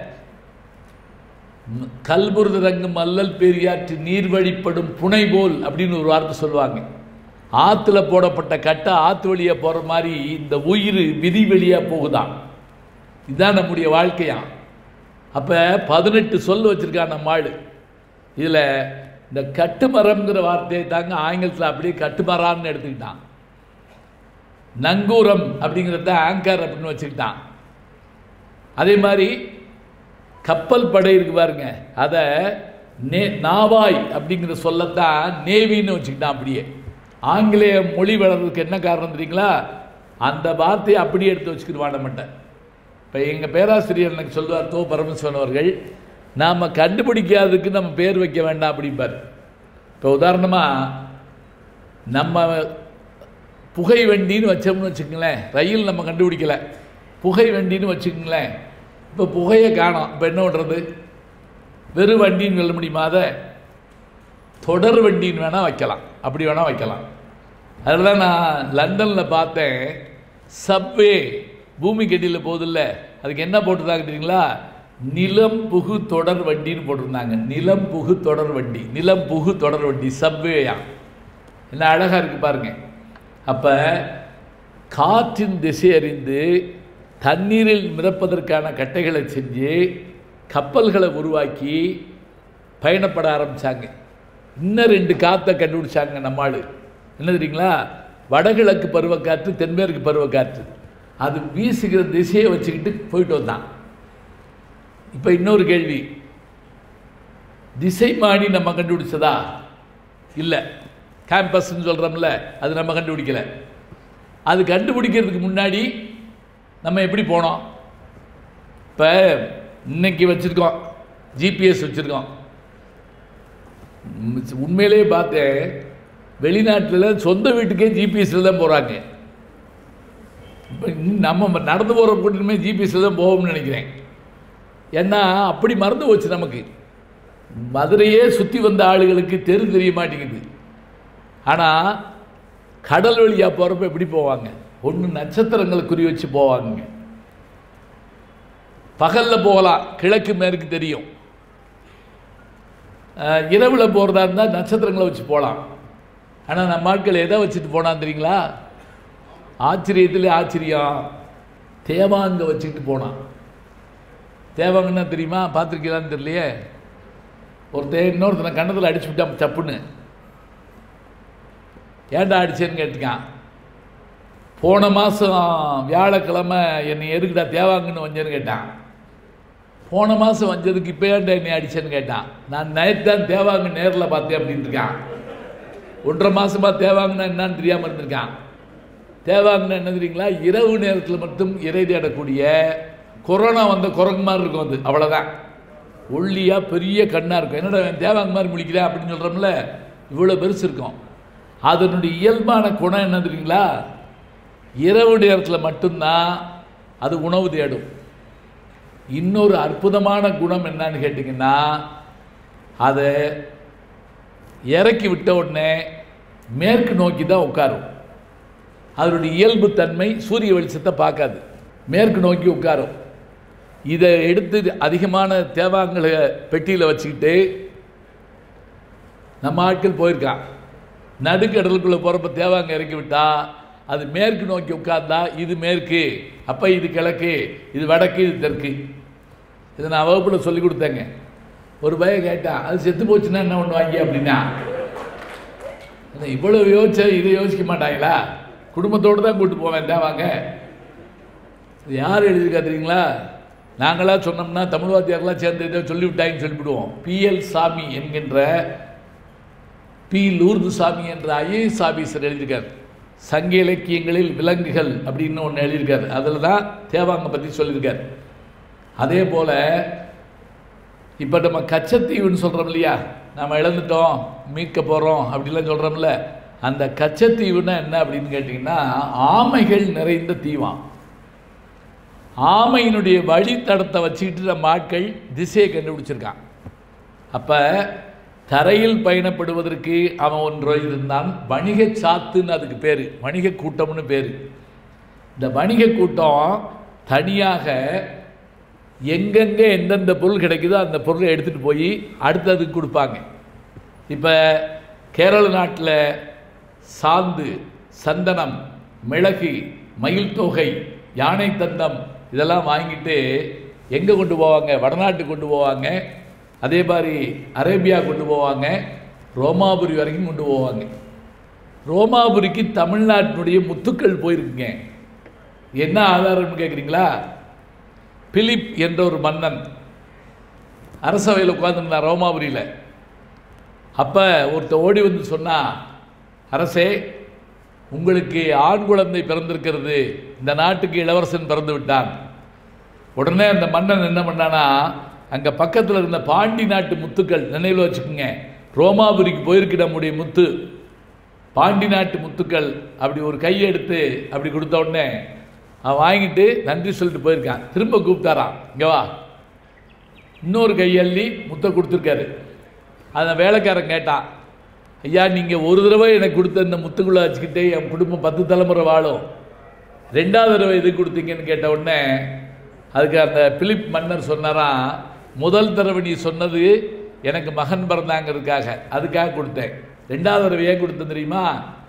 கல்புருத ரங்கு மல்லல் பெரியாற்று நீர் வழிப்படும் புனை போல் அப்படின்னு ஒரு வார்த்தை சொல்லுவாங்க ஆற்றுல போடப்பட்ட கட்டை ஆற்று வழியாக போகிற மாதிரி இந்த உயிர் விதி வழியாக போகுதாம் இதுதான் நம்முடைய வாழ்க்கையாம் அப்போ பதினெட்டு சொல் வச்சுருக்கான் நம்ம ஆள் இதில் இந்த கட்டுமரம்ங்கிற வார்த்தையை தாங்க ஆங்கிலத்தில் அப்படியே கட்டுமரான்னு எடுத்துக்கிட்டான் நங்கூரம் அப்படிங்கிறத ஆங்கர் அப்படின்னு வச்சுக்கிட்டான் அதே மாதிரி கப்பல் படை இருக்கு பாருங்க அதை நே நாவாய் அப்படிங்கிற சொல்லத்தான் நேவின்னு வச்சுக்கிட்டான் அப்படியே ஆங்கிலேய மொழி வளர்றதுக்கு என்ன காரணம் தெரியுங்களா அந்த வார்த்தையை அப்படியே எடுத்து வச்சுக்கிடுவான் நம்மகிட்ட இப்போ எங்கள் பேராசிரியர் எனக்கு சொல்லுவார் தோ பரமசிவன் அவர்கள் நாம் கண்டுபிடிக்காததுக்கு நம்ம பேர் வைக்க வேண்டாம் அப்படிம்பார் இப்போ உதாரணமாக நம்ம புகை வண்டின்னு வச்சோம்னு வச்சுக்கங்களேன் ரயில் நம்ம கண்டுபிடிக்கல புகை வண்டின்னு வச்சுக்கங்களேன் இப்போ புகையை காணோம் இப்போ என்ன பண்ணுறது வெறும் வண்டின்னு சொல்ல முடியுமா அதை தொடர் வண்டின்னு வேணால் வைக்கலாம் அப்படி வேணால் வைக்கலாம் அதில் தான் நான் லண்டனில் பார்த்தேன் சப்வே பூமி கட்டியில் போகுதில்ல அதுக்கு என்ன போட்டிருந்தாங்க தெரியுங்களா நிலம் புகு தொடர் வண்டின்னு போட்டிருந்தாங்க நிலம் புகு தொடர் வண்டி நிலம் புகு தொடர் வண்டி சப்வேயா என்ன அழகாக இருக்குது பாருங்க அப்போ காற்றின் திசை அறிந்து தண்ணீரில் மிதப்பதற்கான கட்டைகளை செஞ்சு கப்பல்களை உருவாக்கி பயணப்பட ஆரம்பித்தாங்க இன்னும் ரெண்டு காற்றை கண்டுபிடிச்சாங்க நம்ம ஆளு என்ன தெரியுங்களா வடகிழக்கு பருவக்காற்று தென்மேற்கு பருவக்காற்று அது வீசுகிற திசையை வச்சுக்கிட்டு போயிட்டு வந்தான் இப்போ இன்னொரு கேள்வி திசை மாடி நம்ம கண்டுபிடிச்சதா இல்லை கேம்பஸ்ன்னு சொல்கிறோம்ல அது நம்ம கண்டுபிடிக்கல அது கண்டுபிடிக்கிறதுக்கு முன்னாடி நம்ம எப்படி போனோம் இப்போ இன்னைக்கு வச்சுருக்கோம் ஜிபிஎஸ் வச்சுருக்கோம் உண்மையிலேயே பார்த்தேன் வெளிநாட்டில் சொந்த வீட்டுக்கே ஜிபிஎஸ்ல தான் போகிறாங்க இப்போ நம்ம நடந்து போகிற கூட்டமே ஜிபிஎஸ்ல தான் போவோம்னு நினைக்கிறேன் ஏன்னா அப்படி மறந்து போச்சு நமக்கு மதுரையே சுற்றி வந்த ஆளுகளுக்கு தெரு தெரிய மாட்டேங்குது ஆனால் கடல் வழியாக போகிறப்ப எப்படி போவாங்க ஒன்று நட்சத்திரங்களை குறி வச்சு போவாங்க பகலில் போகலாம் கிழக்கு மேற்கு தெரியும் இரவில் போகிறதா இருந்தால் நட்சத்திரங்களை வச்சு போகலாம் ஆனால் நம்ம ஆட்கள் எதை வச்சுட்டு போனான் தெரியுங்களா ஆச்சரியத்திலே ஆச்சரியம் தேவாங்க வச்சுக்கிட்டு போனான் தேவாங்கன்னா தெரியுமா பார்த்துருக்கீங்களான்னு தெரியலையே ஒருத்தன் இன்னொருத்தனை கன்னத்தில் அடிச்சு விட்டான் தப்புன்னு ஏன்டா அடிச்சேன்னு கேட்டுக்கான் போன மாதம் வியாழக்கிழமை என்னை எதுக்குடா தேவாங்கன்னு வந்தேன்னு கேட்டான் போன மாதம் வந்ததுக்கு இப்போ ஏன்டா என்னை அடிச்சேன்னு கேட்டான் நான் நேத்தான் தேவாங்க நேரில் பார்த்தேன் அப்படின்னு இருக்கான் ஒன்றரை மாசமா தேவாங்கன்னா என்னன்னு தெரியாமல் இருந்திருக்கான் தேவாங்கன்னா என்ன தெரியுங்களா இரவு நேரத்தில் மட்டும் இறை தேடக்கூடிய கொரோனா வந்த குரங்கு மாதிரி இருக்கும் அது அவ்வளோதான் ஒல்லியாக பெரிய கண்ணாக இருக்கும் என்னடா இவன் தேவாங்க மாதிரி முழிக்கிறேன் அப்படின்னு சொல்கிறோம்ல இவ்வளோ பெருசு இருக்கும் அதனுடைய இயல்பான குணம் என்ன தெரியுங்களா இரவு நேரத்தில் மட்டும்தான் அது உணவு தேடும் இன்னொரு அற்புதமான குணம் என்னன்னு கேட்டிங்கன்னா அதை இறக்கி விட்ட உடனே மேற்கு நோக்கி தான் உட்காரும் அதனுடைய இயல்பு தன்மை சூரிய வெளிச்சத்தை பார்க்காது மேற்கு நோக்கி உட்காரும் இதை எடுத்து அதிகமான தேவாங்களை பெட்டியில் வச்சுக்கிட்டு நம்ம ஆட்கள் போயிருக்கான் நடுக்கடலுக்குள்ளே போகிறப்ப தேவாங்க இறக்கி விட்டா அது மேற்கு நோக்கி உட்கார்ந்தா இது மேற்கு அப்போ இது கிழக்கு இது வடக்கு இது தெற்கு இதை நான் வகுப்பில் சொல்லி கொடுத்தேங்க ஒரு பையன் கேட்டான் அது செத்து போச்சுன்னா என்ன பண்ணுவாங்க அப்படின்னா என்ன இவ்வளவு யோசிச்சா இதை யோசிக்க மாட்டாங்களா குடும்பத்தோடு தான் கூட்டு போவேன் தேவாங்க இது யார் எழுதியிருக்கா தெரியுங்களா நாங்களா சொன்னோம்னா தமிழ் வாத்தியாரெலாம் சேர்ந்து ஏதோ சொல்லிவிட்டாங்கன்னு சொல்லிவிடுவோம் பிஎல் சாமி என்கின்ற பி லூர்து சாமி என்ற ஐஏஎஸ் ஆபீசர் எழுதியிருக்கார் சங்க இலக்கியங்களில் விலங்குகள் அப்படின்னு ஒன்று எழுதியிருக்காரு அதில் தான் தேவாங்க பற்றி சொல்லியிருக்கார் அதே போல் இப்போ நம்ம கச்சத்தீவுன்னு சொல்கிறோம் இல்லையா நம்ம இழந்துட்டோம் மீட்க போகிறோம் அப்படிலாம் சொல்கிறோம்ல அந்த கச்சத்தீவுன்னா என்ன அப்படின்னு கேட்டிங்கன்னா ஆமைகள் நிறைந்த தீவாம் ஆமையினுடைய வழித்தடத்தை வச்சுக்கிட்டு நம்ம ஆட்கள் திசையை கண்டுபிடிச்சிருக்கான் அப்போ தரையில் பயணப்படுவதற்கு அவன் ஒன்று இருந்தான் வணிக சாத்துன்னு அதுக்கு பேர் வணிக கூட்டம்னு பேர் இந்த வணிக கூட்டம் தனியாக எங்கெங்கே எந்தெந்த பொருள் கிடைக்குதோ அந்த பொருளை எடுத்துகிட்டு போய் அடுத்ததுக்கு கொடுப்பாங்க இப்போ கேரள நாட்டில் சாந்து சந்தனம் மிளகு மயில் தொகை யானை தந்தம் இதெல்லாம் வாங்கிட்டு எங்கே கொண்டு போவாங்க வடநாட்டுக்கு கொண்டு போவாங்க அதே மாதிரி அரேபியா கொண்டு போவாங்க ரோமாபுரி வரைக்கும் கொண்டு போவாங்க ரோமாபுரிக்கு தமிழ்நாட்டினுடைய முத்துக்கள் போயிருக்குங்க என்ன ஆதாரம்னு கேட்குறீங்களா பிலிப் என்ற ஒரு மன்னன் அரசவையில் உட்காந்துருந்தான் ரோமாபுரியில் அப்போ ஒருத்தர் ஓடி வந்து சொன்னா அரசே உங்களுக்கு ஆண் குழந்தை பிறந்திருக்கிறது இந்த நாட்டுக்கு இளவரசன் பிறந்து விட்டான் உடனே அந்த மன்னன் என்ன பண்ணானா அங்கே பக்கத்தில் இருந்த பாண்டி நாட்டு முத்துக்கள் நினைவில் வச்சுக்கோங்க ரோமாபுரிக்கு போயிருக்கு நம்முடைய முத்து பாண்டி நாட்டு முத்துக்கள் அப்படி ஒரு கை எடுத்து அப்படி கொடுத்த உடனே அவன் வாங்கிட்டு நன்றி சொல்லிட்டு போயிருக்கான் திரும்ப கூப்பிட்டாரான் இங்கே வா இன்னொரு கையள்ளி முத்தை கொடுத்துருக்காரு அந்த வேலைக்காரன் கேட்டான் ஐயா நீங்கள் ஒரு தடவை எனக்கு கொடுத்த இந்த முத்துக்குள்ளே வச்சுக்கிட்டே என் குடும்பம் பத்து தலைமுறை வாழும் ரெண்டாவது தடவை எது கொடுத்தீங்கன்னு கேட்ட உடனே அதுக்கு அந்த பிலிப் மன்னர் சொன்னாராம் முதல் தடவை நீ சொன்னது எனக்கு மகன் பிறந்தாங்கிறதுக்காக அதுக்காக கொடுத்தேன் ரெண்டாவது தடவை ஏன் கொடுத்தேன் தெரியுமா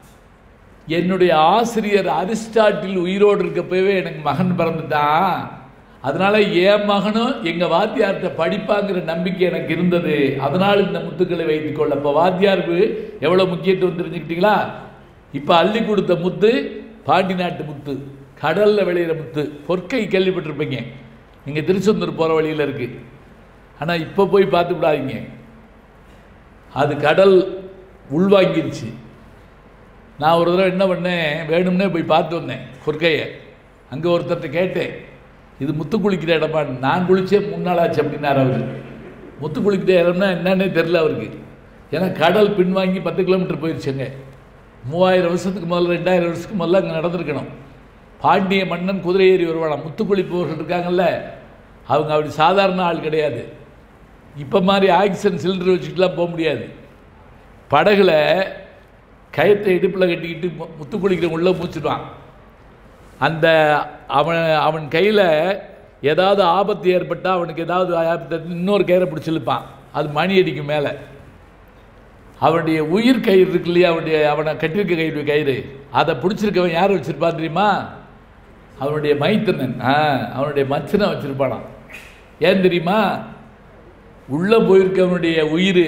என்னுடைய ஆசிரியர் அரிஸ்டாட்டில் உயிரோடு இருக்கப்பவே எனக்கு மகன் பிறந்துட்டான் அதனால என் மகனும் எங்க வாத்தியார்கிட்ட படிப்பாங்கிற நம்பிக்கை எனக்கு இருந்தது அதனால் இந்த முத்துக்களை வைத்துக்கொள்ள இப்போ வாத்தியாருக்கு எவ்வளவு முக்கியத்துவம் தெரிஞ்சுக்கிட்டீங்களா இப்போ அள்ளி கொடுத்த முத்து பாண்டி நாட்டு முத்து கடல்ல விளையிற முத்து பொற்கை கேள்விப்பட்டிருப்பீங்க நீங்க திருச்செந்தூர் போற வழியில இருக்கு ஆனா இப்போ போய் பார்த்து விடாதீங்க அது கடல் உள்வாங்கிருச்சு நான் ஒரு தடவை என்ன பண்ணேன் வேணும்னே போய் பார்த்து வந்தேன் கொற்கையை அங்கே ஒருத்தர்கிட்ட கேட்டேன் இது முத்து குளிக்கிற இடமா நான் குளிச்சே மூணு நாள் ஆச்சு அப்படின்னாரு அவர் முத்து குளிக்கிற இடம்னா என்னன்னே தெரில அவருக்கு ஏன்னா கடல் பின்வாங்கி பத்து கிலோமீட்டர் போயிடுச்சுங்க மூவாயிரம் வருஷத்துக்கு முதல்ல ரெண்டாயிரம் வருஷத்துக்கு முதல்ல அங்கே நடந்திருக்கணும் பாண்டிய மன்னன் குதிரை ஏறி வருவானாம் முத்து குளிப்பவர்கள் இருக்காங்கல்ல அவங்க அப்படி சாதாரண ஆள் கிடையாது இப்போ மாதிரி ஆக்சிஜன் சிலிண்டர் வச்சுக்கிட்டுலாம் போக முடியாது படகுல கயத்தை இடுப்பில் கட்டிக்கிட்டு மு- முத்து குளிக்கிற உள்ளே மூச்சிடுவான் அந்த அவன் அவன் கையில் ஏதாவது ஆபத்து ஏற்பட்டால் அவனுக்கு ஏதாவது ஆபத்து ஏற்பட்டா இன்னொரு கயிறை பிடிச்சி இழுப்பான் அது மணி அடிக்கும் மேலே அவனுடைய உயிர் கயிறு இருக்கு இல்லையா அவனுடைய அவனை கட்டியிருக்க கயிறு கயிறு அதை பிடிச்சிருக்கவன் யார் வச்சிருப்பான் தெரியுமா அவனுடைய மைத்தனன் ஆ அவனுடைய மச்சனை வச்சிருப்பானாம் ஏன் தெரியுமா உள்ளே போயிருக்கவனுடைய உயிர்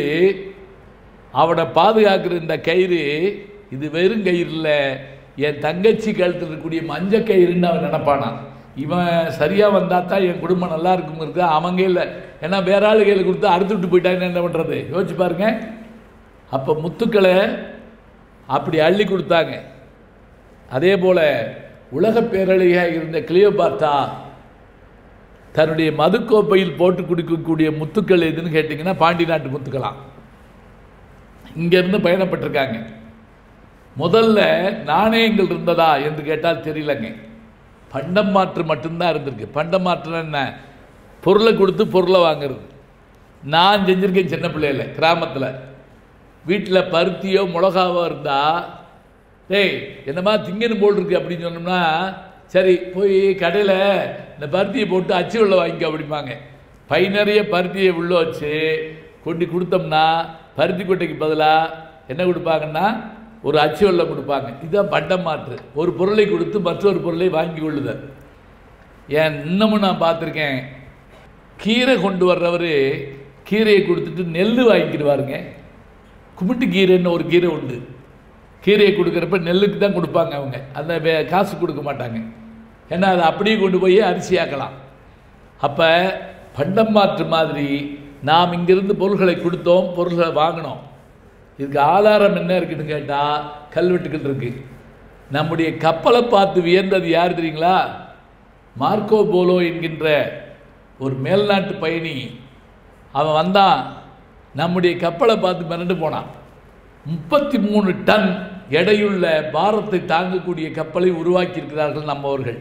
அவனை பாதுகாக்கிற இந்த கயிறு இது வெறும் கயிறு இல்லை என் தங்கச்சி கழுத்தில் இருக்கக்கூடிய மஞ்ச கயிறுன்னு அவன் நினைப்பானான் இவன் சரியாக வந்தால் தான் என் குடும்பம் நல்லா இருக்குங்கிறது அவங்க இல்லை ஏன்னா வேற ஆளு கையில் கொடுத்து அறுத்து விட்டு போயிட்டாங்கன்னு என்ன பண்ணுறது யோசிச்சு பாருங்க அப்போ முத்துக்களை அப்படி அள்ளி கொடுத்தாங்க அதே போல் உலக பேரழியாக இருந்த கிளியோபார்த்தா தன்னுடைய மதுக்கோப்பையில் போட்டு குடிக்கக்கூடிய முத்துக்கள் எதுன்னு கேட்டிங்கன்னா பாண்டி நாட்டு முத்துக்களாம் இங்கேருந்து பயணப்பட்டிருக்காங்க முதல்ல நாணயங்கள் இருந்ததா என்று கேட்டால் தெரியலங்க பண்டம் மாற்று மட்டும்தான் இருந்திருக்கு பண்டம் மாற்றுனா என்ன பொருளை கொடுத்து பொருளை வாங்குறது நான் செஞ்சுருக்கேன் சின்ன பிள்ளையில கிராமத்தில் வீட்டில் பருத்தியோ மிளகாவோ இருந்தால் டேய் என்னம்மா திங்கன்னு போல் இருக்கு அப்படின்னு சொன்னோம்னா சரி போய் கடையில் இந்த பருத்தியை போட்டு அச்சு உள்ள வாங்கிக்க அப்படிம்பாங்க பை நிறைய பருத்தியை உள்ள வச்சு கொண்டு கொடுத்தோம்னா பருத்தி கொட்டைக்கு பதிலாக என்ன கொடுப்பாங்கன்னா ஒரு அச்சு வெள்ளம் கொடுப்பாங்க இதுதான் பண்டம் மாற்று ஒரு பொருளை கொடுத்து மற்றொரு பொருளை வாங்கி கொள்ளுதல் ஏன் இன்னமும் நான் பார்த்துருக்கேன் கீரை கொண்டு வர்றவர் கீரையை கொடுத்துட்டு நெல் வாங்கிக்கிடுவாருங்க குமிட்டு கீரைன்னு ஒரு கீரை உண்டு கீரையை கொடுக்குறப்ப நெல்லுக்கு தான் கொடுப்பாங்க அவங்க அந்த வே- காசு கொடுக்க மாட்டாங்க ஏன்னா அதை அப்படியே கொண்டு போய் அரிசியாக்கலாம் அப்போ பண்டம் மாற்று மாதிரி நாம் இங்கிருந்து பொருள்களை கொடுத்தோம் பொருள்களை வாங்கினோம் இதுக்கு ஆதாரம் என்ன இருக்குன்னு கேட்டால் கல்வெட்டுக்கள் இருக்கு நம்முடைய கப்பலை பார்த்து வியந்தது யார் தெரியுங்களா மார்க்கோ போலோ என்கின்ற ஒரு மேல்நாட்டு பயணி அவன் வந்தான் நம்முடைய கப்பலை பார்த்து மிரண்டு போனான் முப்பத்தி மூணு டன் எடையுள்ள பாரத்தை தாங்கக்கூடிய கப்பலை உருவாக்கியிருக்கிறார்கள் நம்மவர்கள்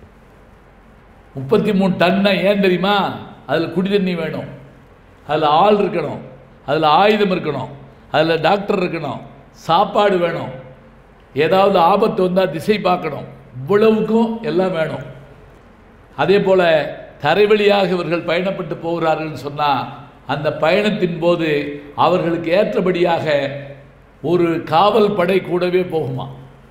முப்பத்தி மூணு டன்னா ஏன் தெரியுமா அதில் குடி தண்ணி வேணும் அதில் ஆள் இருக்கணும் அதில் ஆயுதம் இருக்கணும் அதில் டாக்டர் இருக்கணும் சாப்பாடு வேணும் ஏதாவது ஆபத்து வந்தால் திசை பார்க்கணும் இவ்வளவுக்கும் எல்லாம் வேணும் அதே போல் தரைவழியாக இவர்கள் பயணப்பட்டு போகிறார்கள்னு சொன்னால் அந்த பயணத்தின் போது அவர்களுக்கு ஏற்றபடியாக ஒரு காவல் படை கூடவே போகுமா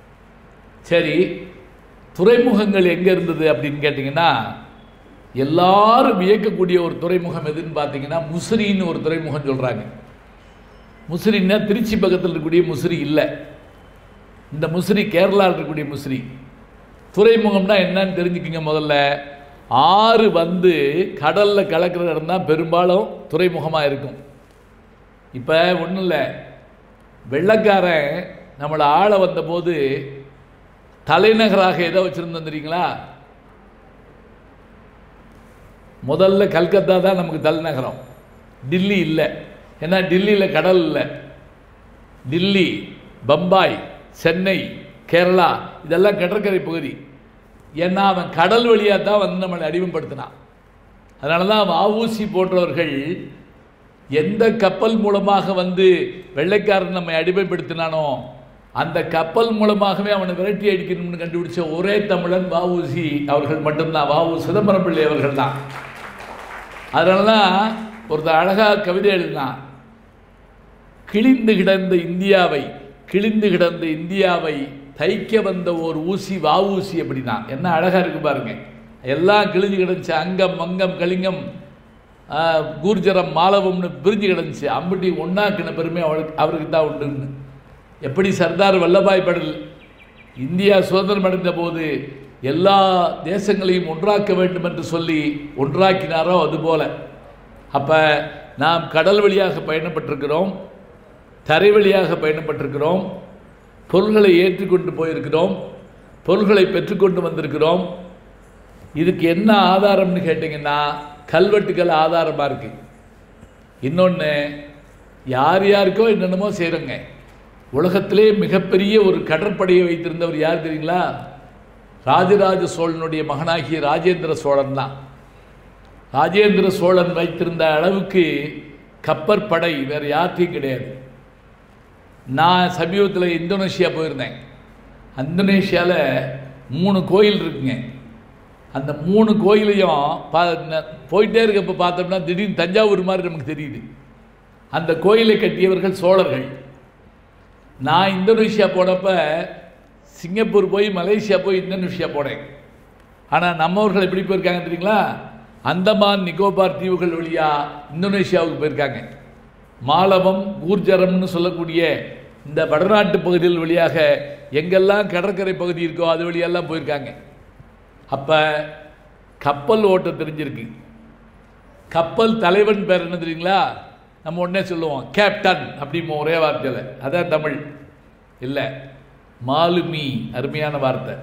சரி துறைமுகங்கள் எங்கே இருந்தது அப்படின்னு கேட்டிங்கன்னா எல்லாரும் வியக்கக்கூடிய ஒரு துறைமுகம் எதுன்னு பார்த்தீங்கன்னா முசிறின்னு ஒரு துறைமுகம் சொல்கிறாங்க முசிறின்னா திருச்சி பக்கத்தில் இருக்கக்கூடிய முசிறி இல்லை இந்த முசிறி கேரளாவில் இருக்கக்கூடிய முசிறி துறைமுகம்னா என்னன்னு தெரிஞ்சுக்கிங்க முதல்ல ஆறு வந்து கடலில் கலக்கிற இடம் தான் பெரும்பாலும் துறைமுகமாக இருக்கும் இப்போ ஒன்றும் இல்லை வெள்ளக்காரன் நம்மளை ஆள வந்தபோது தலைநகராக எதை வச்சுருந்தோம் தெரியுங்களா முதல்ல கல்கத்தா தான் நமக்கு தலைநகரம் டில்லி இல்லை ஏன்னா டில்லியில் கடல் இல்லை டில்லி பம்பாய் சென்னை கேரளா இதெல்லாம் கடற்கரை பகுதி ஏன்னா அவன் கடல் வழியாக தான் வந்து நம்மளை அடிமைப்படுத்தினான் அதனால தான் வஉசி போன்றவர்கள் எந்த கப்பல் மூலமாக வந்து வெள்ளைக்காரன் நம்மை அடிமைப்படுத்தினானோ அந்த கப்பல் மூலமாகவே அவனை விரட்டி அடிக்கணும்னு கண்டுபிடிச்ச ஒரே தமிழன் வஉசி அவர்கள் மட்டும்தான் வஉ சிதம்பரம் பிள்ளை அவர்கள் தான் அதனால தான் ஒருத்தர் அழகாக கவிதை எழுதினான் கிழிந்து கிடந்த இந்தியாவை கிழிந்து கிடந்த இந்தியாவை தைக்க வந்த ஒரு ஊசி வா ஊசி அப்படின்னா என்ன அழகா இருக்கு பாருங்க எல்லாம் கிழிஞ்சு கிடந்துச்சு அங்கம் மங்கம் கலிங்கம் ஆ, கூர்ஜரம் மாலவம்னு பிரிஞ்சு கிடந்துச்சு அம்புட்டி ஒன்னாக்கின பெருமை அவளுக்கு அவருக்கு தான் உண்டுன்னு எப்படி சர்தார் வல்லபாய் படல் இந்தியா சுதந்திரம் அடைந்த போது எல்லா தேசங்களையும் ஒன்றாக்க வேண்டும் என்று சொல்லி ஒன்றாக்கினாரோ அதுபோல அப்போ நாம் கடல் வழியாக பயணப்பட்டிருக்கிறோம் தரை வழியாக பயணப்பட்டிருக்கிறோம் பொருள்களை ஏற்றிக்கொண்டு போயிருக்கிறோம் பொருள்களை பெற்றுக்கொண்டு வந்திருக்கிறோம் இதுக்கு என்ன ஆதாரம்னு கேட்டிங்கன்னா கல்வெட்டுகள் ஆதாரமாக இருக்குது இன்னொன்று யார் யாருக்கோ என்னென்னமோ செய்கிறோங்க உலகத்திலே மிகப்பெரிய ஒரு கடற்படையை வைத்திருந்தவர் யார் தெரியுங்களா ராஜராஜ சோழனுடைய மகனாகிய ராஜேந்திர சோழன் தான் ராஜேந்திர சோழன் வைத்திருந்த அளவுக்கு கப்பற்படை வேறு யார்கிட்டையும் கிடையாது நான் சமீபத்தில் இந்தோனேஷியா போயிருந்தேன் இந்தோனேஷியாவில் மூணு கோயில் இருக்குங்க அந்த மூணு கோயிலையும் பா ந- போயிட்டே இருக்கப்போ பார்த்தோம்னா திடீர்னு தஞ்சாவூர் மாதிரி நமக்கு தெரியுது அந்த கோயிலை கட்டியவர்கள் சோழர்கள் நான் இந்தோனேஷியா போனப்ப சிங்கப்பூர் போய் மலேசியா போய் இந்தோனேஷியா போனேன் ஆனால் நம்மவர்கள் எப்படி போயிருக்காங்க தெரியுங்களா அந்தமான் நிக்கோபார் தீவுகள் வழியா இந்தோனேஷியாவுக்கு போயிருக்காங்க மாலவம் கூர்ஜரம்னு சொல்லக்கூடிய இந்த வடநாட்டு பகுதிகள் வழியாக எங்கெல்லாம் கடற்கரை பகுதி இருக்கோ அது வழியெல்லாம் போயிருக்காங்க அப்போ கப்பல் ஓட்ட தெரிஞ்சிருக்கு கப்பல் தலைவன் பேர் என்ன தெரியுங்களா நம்ம உடனே சொல்லுவோம் கேப்டன் அப்படிமோ ஒரே வார்த்தையில் அதான் தமிழ் இல்லை மாலுமி அருமையான வார்த்தை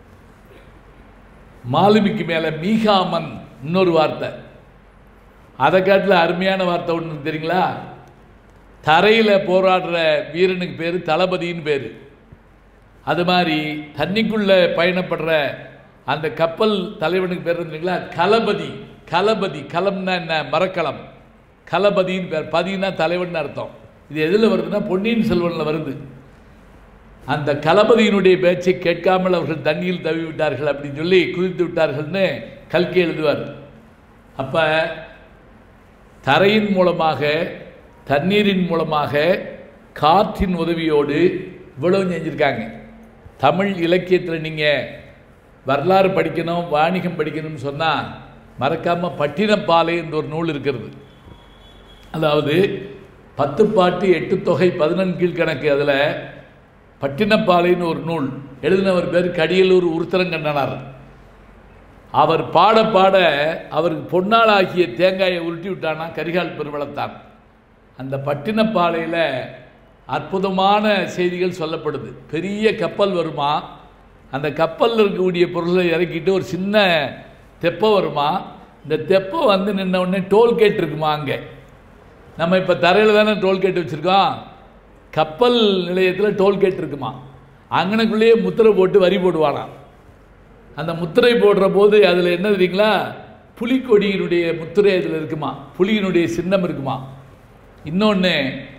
மாலுமிக்கு மேலே மீகாமன் இன்னொரு வார்த்தை அதை காட்டில் அருமையான வார்த்தை ஒன்று தெரியுங்களா தரையில் போராடுற வீரனுக்கு பேர் தளபதின்னு பேர் அது மாதிரி தண்ணிக்குள்ளே பயணப்படுற அந்த கப்பல் தலைவனுக்கு பேர் தெரியுங்களா கலபதி கலபதி கலம்னா என்ன மரக்கலம் கலபதின்னு பேர் பதினா தலைவன் அர்த்தம் இது எதில் வருதுன்னா பொன்னியின் செல்வனில் வருது அந்த கலபதியினுடைய பேச்சை கேட்காமல் அவர்கள் தண்ணியில் தவி விட்டார்கள் அப்படின்னு சொல்லி குதித்து விட்டார்கள்னு கல்கி எழுதுவார் அப்போ தரையின் மூலமாக தண்ணீரின் மூலமாக காற்றின் உதவியோடு இவ்வளவு செஞ்சுருக்காங்க தமிழ் இலக்கியத்தில் நீங்கள் வரலாறு படிக்கணும் வாணிகம் படிக்கணும்னு சொன்னால் மறக்காமல் பட்டினப்பாலை என்ற ஒரு நூல் இருக்கிறது அதாவது பத்து பாட்டு எட்டு தொகை பதினெண் கீழ்கணக்கு அதில் பட்டினப்பாலைன்னு ஒரு நூல் எழுதினவர் பேர் கடியலூர் உருத்தரங்கண்ணனார் அவர் பாட பாட அவருக்கு பொன்னாள் ஆகிய தேங்காயை உருட்டி விட்டானா கரிகால் பெருவளத்தான் அந்த பட்டினப்பாலையில் அற்புதமான செய்திகள் சொல்லப்படுது பெரிய கப்பல் வருமா அந்த கப்பலில் இருக்கக்கூடிய பொருளை இறக்கிட்டு ஒரு சின்ன தெப்பம் வருமா இந்த தெப்பம் வந்து நின்ன உடனே டோல்கேட் இருக்குமா அங்கே நம்ம இப்போ தரையில் தானே டோல்கேட் வச்சுருக்கோம் கப்பல் நிலையத்தில் டோல்கேட் இருக்குமா அங்கனக்குள்ளேயே முத்திரை போட்டு வரி போடுவானாம் அந்த முத்திரை போடுற போது அதில் என்ன தெரியுங்களா புலிக்கொடியினுடைய முத்திரை அதில் இருக்குமா புலியினுடைய சின்னம் இருக்குமா இன்னொன்று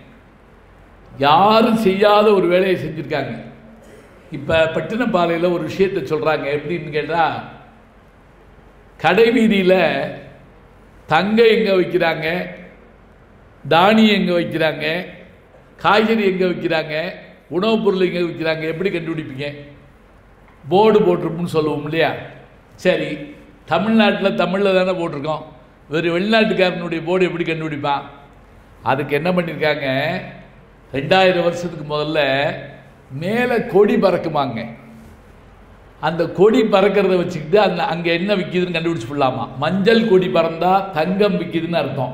யாரும் செய்யாத ஒரு வேலையை செஞ்சுருக்காங்க இப்போ பட்டினப்பாலையில் ஒரு விஷயத்தை சொல்கிறாங்க எப்படின்னு கேட்டால் கடை வீதியில் தங்கம் எங்கே வைக்கிறாங்க தானியம் எங்கே வைக்கிறாங்க காய்கறி எங்கே விற்கிறாங்க உணவுப் பொருள் எங்கே விற்கிறாங்க எப்படி கண்டுபிடிப்பீங்க போர்டு போட்டிருப்போம்னு சொல்லுவோம் இல்லையா சரி தமிழ்நாட்டில் தமிழில் தானே போட்டிருக்கோம் வேறு வெளிநாட்டுக்காரனுடைய போர்டு எப்படி கண்டுபிடிப்பான் அதுக்கு என்ன பண்ணியிருக்காங்க ரெண்டாயிரம் வருஷத்துக்கு முதல்ல மேலே கொடி பறக்குமாங்க அந்த கொடி பறக்கிறத வச்சுக்கிட்டு அந்த அங்கே என்ன விற்கிதுன்னு கண்டுபிடிச்சு விடலாமா மஞ்சள் கொடி பறந்தா தங்கம் விற்கிதுன்னு அர்த்தம்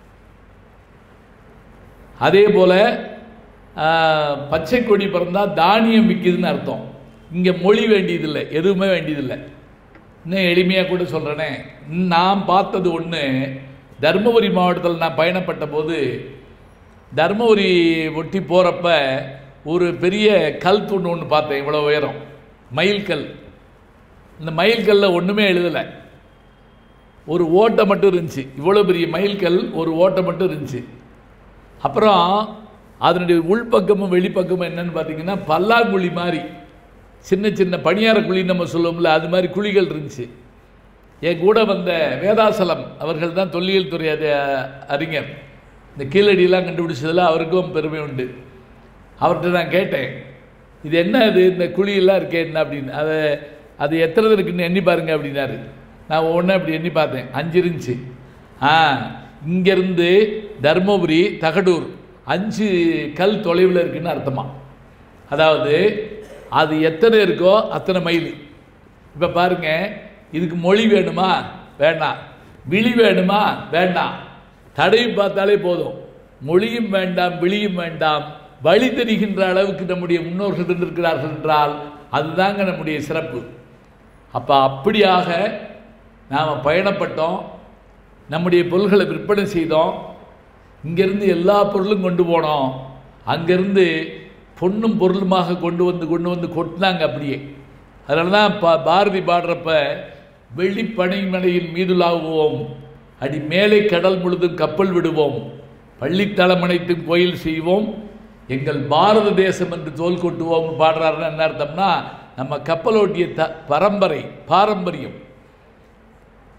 அதே போல் பச்சை கொடி பிறந்தால் தானியம் விற்கிதுன்னு அர்த்தம் இங்கே மொழி வேண்டியதில்லை எதுவுமே வேண்டியதில்லை இன்னும் எளிமையாக கூட சொல்கிறேனே நான் பார்த்தது ஒன்று தருமபுரி மாவட்டத்தில் நான் பயணப்பட்ட போது தருமபுரி ஒட்டி போகிறப்ப ஒரு பெரிய கல் தூண் ஒன்று பார்த்தேன் இவ்வளோ உயரம் மயில் கல் இந்த மயில் கல்லில் ஒன்றுமே எழுதலை ஒரு ஓட்டை மட்டும் இருந்துச்சு இவ்வளோ பெரிய மயில் கல் ஒரு ஓட்டை மட்டும் இருந்துச்சு அப்புறம் அதனுடைய உள்பக்கமும் வெளிப்பக்கமும் என்னன்னு பார்த்தீங்கன்னா பல்லாங்குழி மாதிரி சின்ன சின்ன பணியார குழி நம்ம சொல்லுவோம்ல அது மாதிரி குழிகள் இருந்துச்சு என் கூட வந்த வேதாசலம் அவர்கள் தான் தொல்லியல் துறை அது அறிஞர் இந்த கீழடியெல்லாம் கண்டுபிடிச்சதில் அவருக்கும் பெருமை உண்டு அவர்கிட்ட நான் கேட்டேன் இது என்ன அது இந்த குழியெல்லாம் இருக்கே என்ன அப்படின்னு அதை அது எத்தனை இருக்குன்னு எண்ணி பாருங்க அப்படின்னாரு நான் ஒவ்வொன்றா அப்படி எண்ணி பார்த்தேன் அஞ்சு இருந்துச்சு ஆ இங்கேருந்து தர்மபுரி தகடூர் அஞ்சு கல் தொலைவில் இருக்குன்னு அர்த்தமா அதாவது அது எத்தனை இருக்கோ அத்தனை மைல் இப்போ பாருங்க இதுக்கு மொழி வேணுமா வேண்டாம் விழி வேணுமா வேண்டாம் தடவி பார்த்தாலே போதும் மொழியும் வேண்டாம் விழியும் வேண்டாம் வழி தெரிகின்ற அளவுக்கு நம்முடைய முன்னோர்கள் இருந்திருக்கிறார்கள் என்றால் அதுதாங்க நம்முடைய சிறப்பு அப்போ அப்படியாக நாம் பயணப்பட்டோம் நம்முடைய பொருள்களை விற்பனை செய்தோம் இங்கேருந்து எல்லா பொருளும் கொண்டு போனோம் அங்கேருந்து பொண்ணும் பொருளுமாக கொண்டு வந்து கொண்டு வந்து கொட்டினாங்க அப்படியே அதனால தான் பா பாரதி பாடுறப்ப வெளிப்பனைமலையின் மீதுலாகுவோம் அடி மேலே கடல் முழுதும் கப்பல் விடுவோம் பள்ளித்தலம் அனைத்தும் கோயில் செய்வோம் எங்கள் பாரத தேசம் என்று தோல் கொட்டுவோம் பாடுறாருன்னு என்ன அர்த்தம்னா நம்ம கப்பலோட்டிய த பரம்பரை பாரம்பரியம்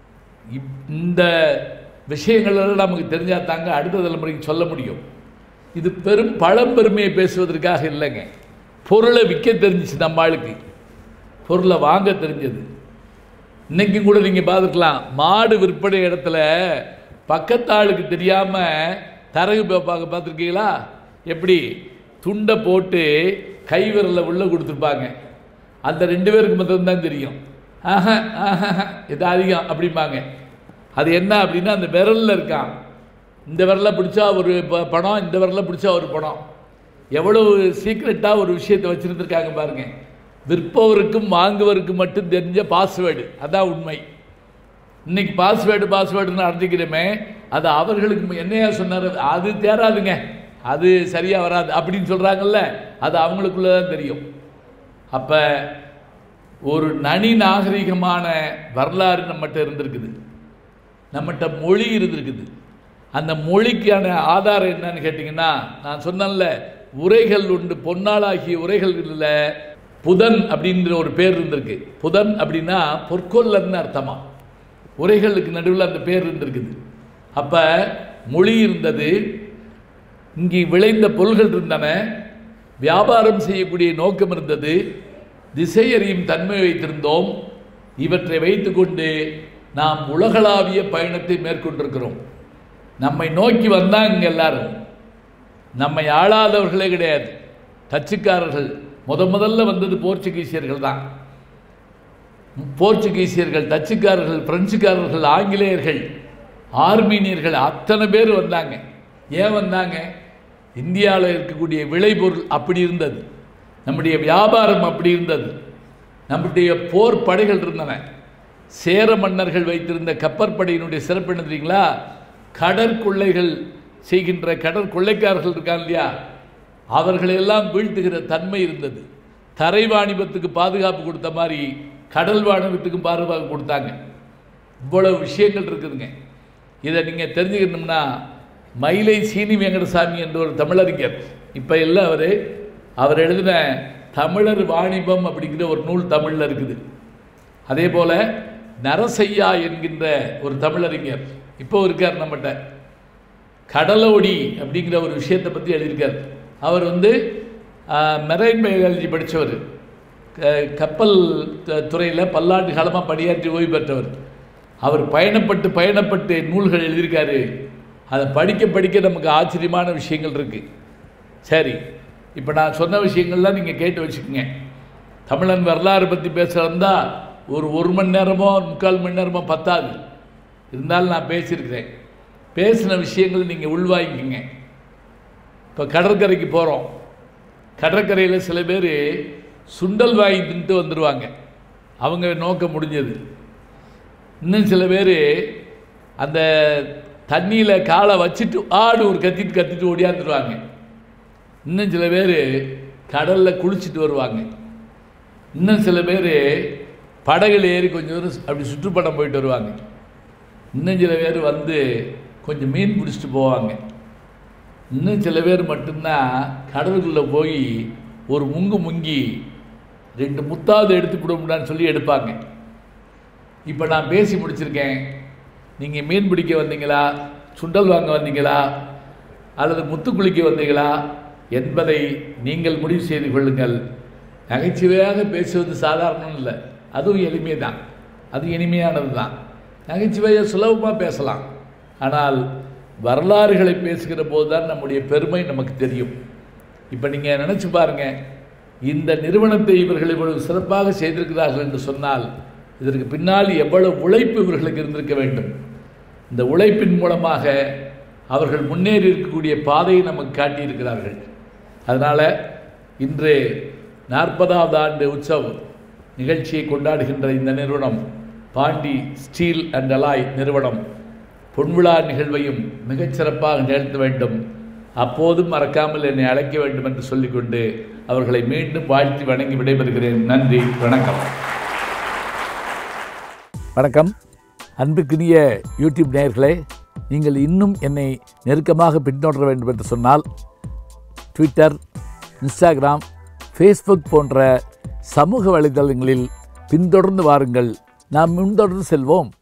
இப்- இந்த விஷயங்கள் எல்லாம் நமக்கு தெரிஞ்சால் தாங்க அடுத்த தலைமுறைக்கு சொல்ல முடியும் இது பெரும் பழம்பெருமையை பேசுவதற்காக இல்லைங்க பொருளை விற்க தெரிஞ்சிச்சு நம்ம ஆளுக்கு பொருளை வாங்க தெரிஞ்சது இன்னைக்கும் கூட நீங்கள் பார்த்துக்கலாம் மாடு விற்பனை இடத்துல பக்கத்து ஆளுக்கு தெரியாமல் தரகு பார்க்க பார்த்துருக்கீங்களா எப்படி துண்டை போட்டு கை விரலை உள்ளே கொடுத்துருப்பாங்க அந்த ரெண்டு பேருக்கு மட்டும்தான் தெரியும் ஆஹா ஆஹா இது அதிகம் அப்படிம்பாங்க அது என்ன அப்படின்னா அந்த விரலில் இருக்கான் இந்த விரலை பிடிச்சா ஒரு ப- பணம் இந்த விரலை பிடிச்சா ஒரு பணம் எவ்வளவு சீக்ரெட்டாக ஒரு விஷயத்தை வச்சுருந்துருக்காங்க பாருங்க விற்பவருக்கும் வாங்குவருக்கும் மட்டும் தெரிஞ்ச பாஸ்வேர்டு அதான் உண்மை இன்னைக்கு பாஸ்வேர்டு பாஸ்வேர்டுன்னு நடத்திக்கிறோமே அது அவர்களுக்கு என்னையா சொன்னார் அது தேராதுங்க அது சரியாக வராது அப்படின்னு சொல்கிறாங்கல்ல அது அவங்களுக்குள்ள தான் தெரியும் அப்போ ஒரு நனி நாகரிகமான வரலாறு நம்மகிட்ட இருந்திருக்குது நம்மகிட்ட மொழி இருந்திருக்குது அந்த மொழிக்கான ஆதாரம் என்னன்னு கேட்டிங்கன்னா நான் சொன்னேன்ல உரைகள் உண்டு பொன்னாளாகிய உரைகள் இல்லை புதன் அப்படின்ற ஒரு பேர் இருந்திருக்கு புதன் அப்படின்னா பொற்கொல்லன்னு அர்த்தமா உரைகளுக்கு நடுவில் அந்த பேர் இருந்திருக்குது அப்போ மொழி இருந்தது இங்கே விளைந்த பொருள்கள் இருந்தன வியாபாரம் செய்யக்கூடிய நோக்கம் இருந்தது திசை அறியும் தன்மை வைத்திருந்தோம் இவற்றை வைத்துக்கொண்டு நாம் உலகளாவிய பயணத்தை மேற்கொண்டிருக்கிறோம் நம்மை நோக்கி வந்தாங்க எல்லாரும் நம்மை ஆளாதவர்களே கிடையாது டச்சுக்காரர்கள் முத முதல்ல வந்தது போர்ச்சுகீசியர்கள் தான் போர்ச்சுகீசியர்கள் டச்சுக்காரர்கள் பிரெஞ்சுக்காரர்கள் ஆங்கிலேயர்கள் ஆர்மீனியர்கள் அத்தனை பேர் வந்தாங்க ஏன் வந்தாங்க இந்தியாவில் இருக்கக்கூடிய விளைபொருள் அப்படி இருந்தது நம்முடைய வியாபாரம் அப்படி இருந்தது நம்முடைய போர் படைகள் இருந்தன சேர மன்னர்கள் வைத்திருந்த கப்பற்படையினுடைய சிறப்பு என்ன தெரியுங்களா கடற்கொள்ளைகள் செய்கின்ற கடற்கொள்ளைக்காரர்கள் இருக்காங்க இல்லையா அவர்களையெல்லாம் வீழ்த்துகிற தன்மை இருந்தது தரை வாணிபத்துக்கு பாதுகாப்பு கொடுத்த மாதிரி கடல் வாணிபத்துக்கும் பாதுகாப்பு கொடுத்தாங்க இவ்வளவு விஷயங்கள் இருக்குதுங்க இதை நீங்கள் தெரிஞ்சுக்கணும்னா மயிலை சீனி வெங்கடசாமி என்ற ஒரு தமிழறிஞர் இப்போ இல்லை அவர் அவர் எழுதின தமிழர் வாணிபம் அப்படிங்கிற ஒரு நூல் தமிழில் இருக்குது அதே போல் நரசையா என்கின்ற ஒரு தமிழறிஞர் இப்போ இருக்கார் நம்மகிட்ட கடலோடி அப்படிங்கிற ஒரு விஷயத்தை பற்றி எழுதியிருக்கார் அவர் வந்து மெரைன் பயாலஜி படித்தவர் கப்பல் துறையில் பல்லாண்டு காலமாக பணியாற்றி ஓய்வு பெற்றவர் அவர் பயணப்பட்டு பயணப்பட்டு நூல்கள் எழுதியிருக்காரு அதை படிக்க படிக்க நமக்கு ஆச்சரியமான விஷயங்கள் இருக்குது சரி இப்போ நான் சொன்ன விஷயங்கள்லாம் நீங்கள் கேட்டு வச்சுக்கோங்க தமிழன் வரலாறு பற்றி பேசுகிறதா ஒரு ஒரு மணி நேரமோ முக்கால் மணி நேரமோ பத்தாது இருந்தாலும் நான் பேசியிருக்கிறேன் பேசின விஷயங்கள் நீங்கள் உள்வாங்கிக்கங்க இப்போ கடற்கரைக்கு போகிறோம் கடற்கரையில் சில பேர் சுண்டல் வாங்கி தின்ட்டு வந்துடுவாங்க அவங்க நோக்கம் முடிஞ்சது இன்னும் சில பேர் அந்த தண்ணியில் காலை வச்சுட்டு ஆடு ஒரு கத்திட்டு கத்திட்டு ஓடியாந்துருவாங்க இன்னும் சில பேர் கடலில் குளிச்சுட்டு வருவாங்க இன்னும் சில பேர் படகுல ஏறி கொஞ்சம் தூரம் அப்படி சுற்றுப்படம் போயிட்டு வருவாங்க இன்னும் சில பேர் வந்து கொஞ்சம் மீன் பிடிச்சிட்டு போவாங்க இன்னும் சில பேர் மட்டும்தான் கடலுக்குள்ளே போய் ஒரு முங்கு முங்கி ரெண்டு முத்தாவது எடுத்து கொடுமுடான்னு சொல்லி எடுப்பாங்க இப்போ நான் பேசி முடிச்சிருக்கேன் நீங்கள் மீன் பிடிக்க வந்தீங்களா சுண்டல் வாங்க வந்தீங்களா அல்லது முத்து குளிக்க வந்தீங்களா என்பதை நீங்கள் முடிவு செய்து கொள்ளுங்கள் நகைச்சுவையாக பேசுவது சாதாரணம் இல்லை அதுவும் எளிமை தான் அது இனிமையானது தான் நகைச்சுவையாக சுலபமாக பேசலாம் ஆனால் வரலாறுகளை பேசுகிற போது தான் நம்முடைய பெருமை நமக்கு தெரியும் இப்போ நீங்கள் நினச்சி பாருங்கள் இந்த நிறுவனத்தை இவர்கள் இவ்வளவு சிறப்பாக செய்திருக்கிறார்கள் என்று சொன்னால் இதற்கு பின்னால் எவ்வளவு உழைப்பு இவர்களுக்கு இருந்திருக்க வேண்டும் இந்த உழைப்பின் மூலமாக அவர்கள் முன்னேறி இருக்கக்கூடிய பாதையை நமக்கு காட்டியிருக்கிறார்கள் அதனால் இன்று நாற்பதாவது ஆண்டு உற்சவ் நிகழ்ச்சியை கொண்டாடுகின்ற இந்த நிறுவனம் பாண்டி ஸ்டீல் அண்ட் அலாய் நிறுவனம் பொன்விழா நிகழ்வையும் மிகச்சிறப்பாக நிகழ்த்த வேண்டும் அப்போதும் மறக்காமல் என்னை அழைக்க வேண்டும் என்று சொல்லிக்கொண்டு அவர்களை மீண்டும் வாழ்த்தி வணங்கி விடைபெறுகிறேன் நன்றி வணக்கம் வணக்கம் அன்புக்குரிய யூடியூப் நேயர்களே நீங்கள் இன்னும் என்னை நெருக்கமாக பின்தொடர வேண்டும் என்று சொன்னால் ட்விட்டர் இன்ஸ்டாகிராம் ஃபேஸ்புக் போன்ற சமூக வலைதளங்களில் பின்தொடர்ந்து வாருங்கள் நாம் முன்தொடர்ந்து செல்வோம்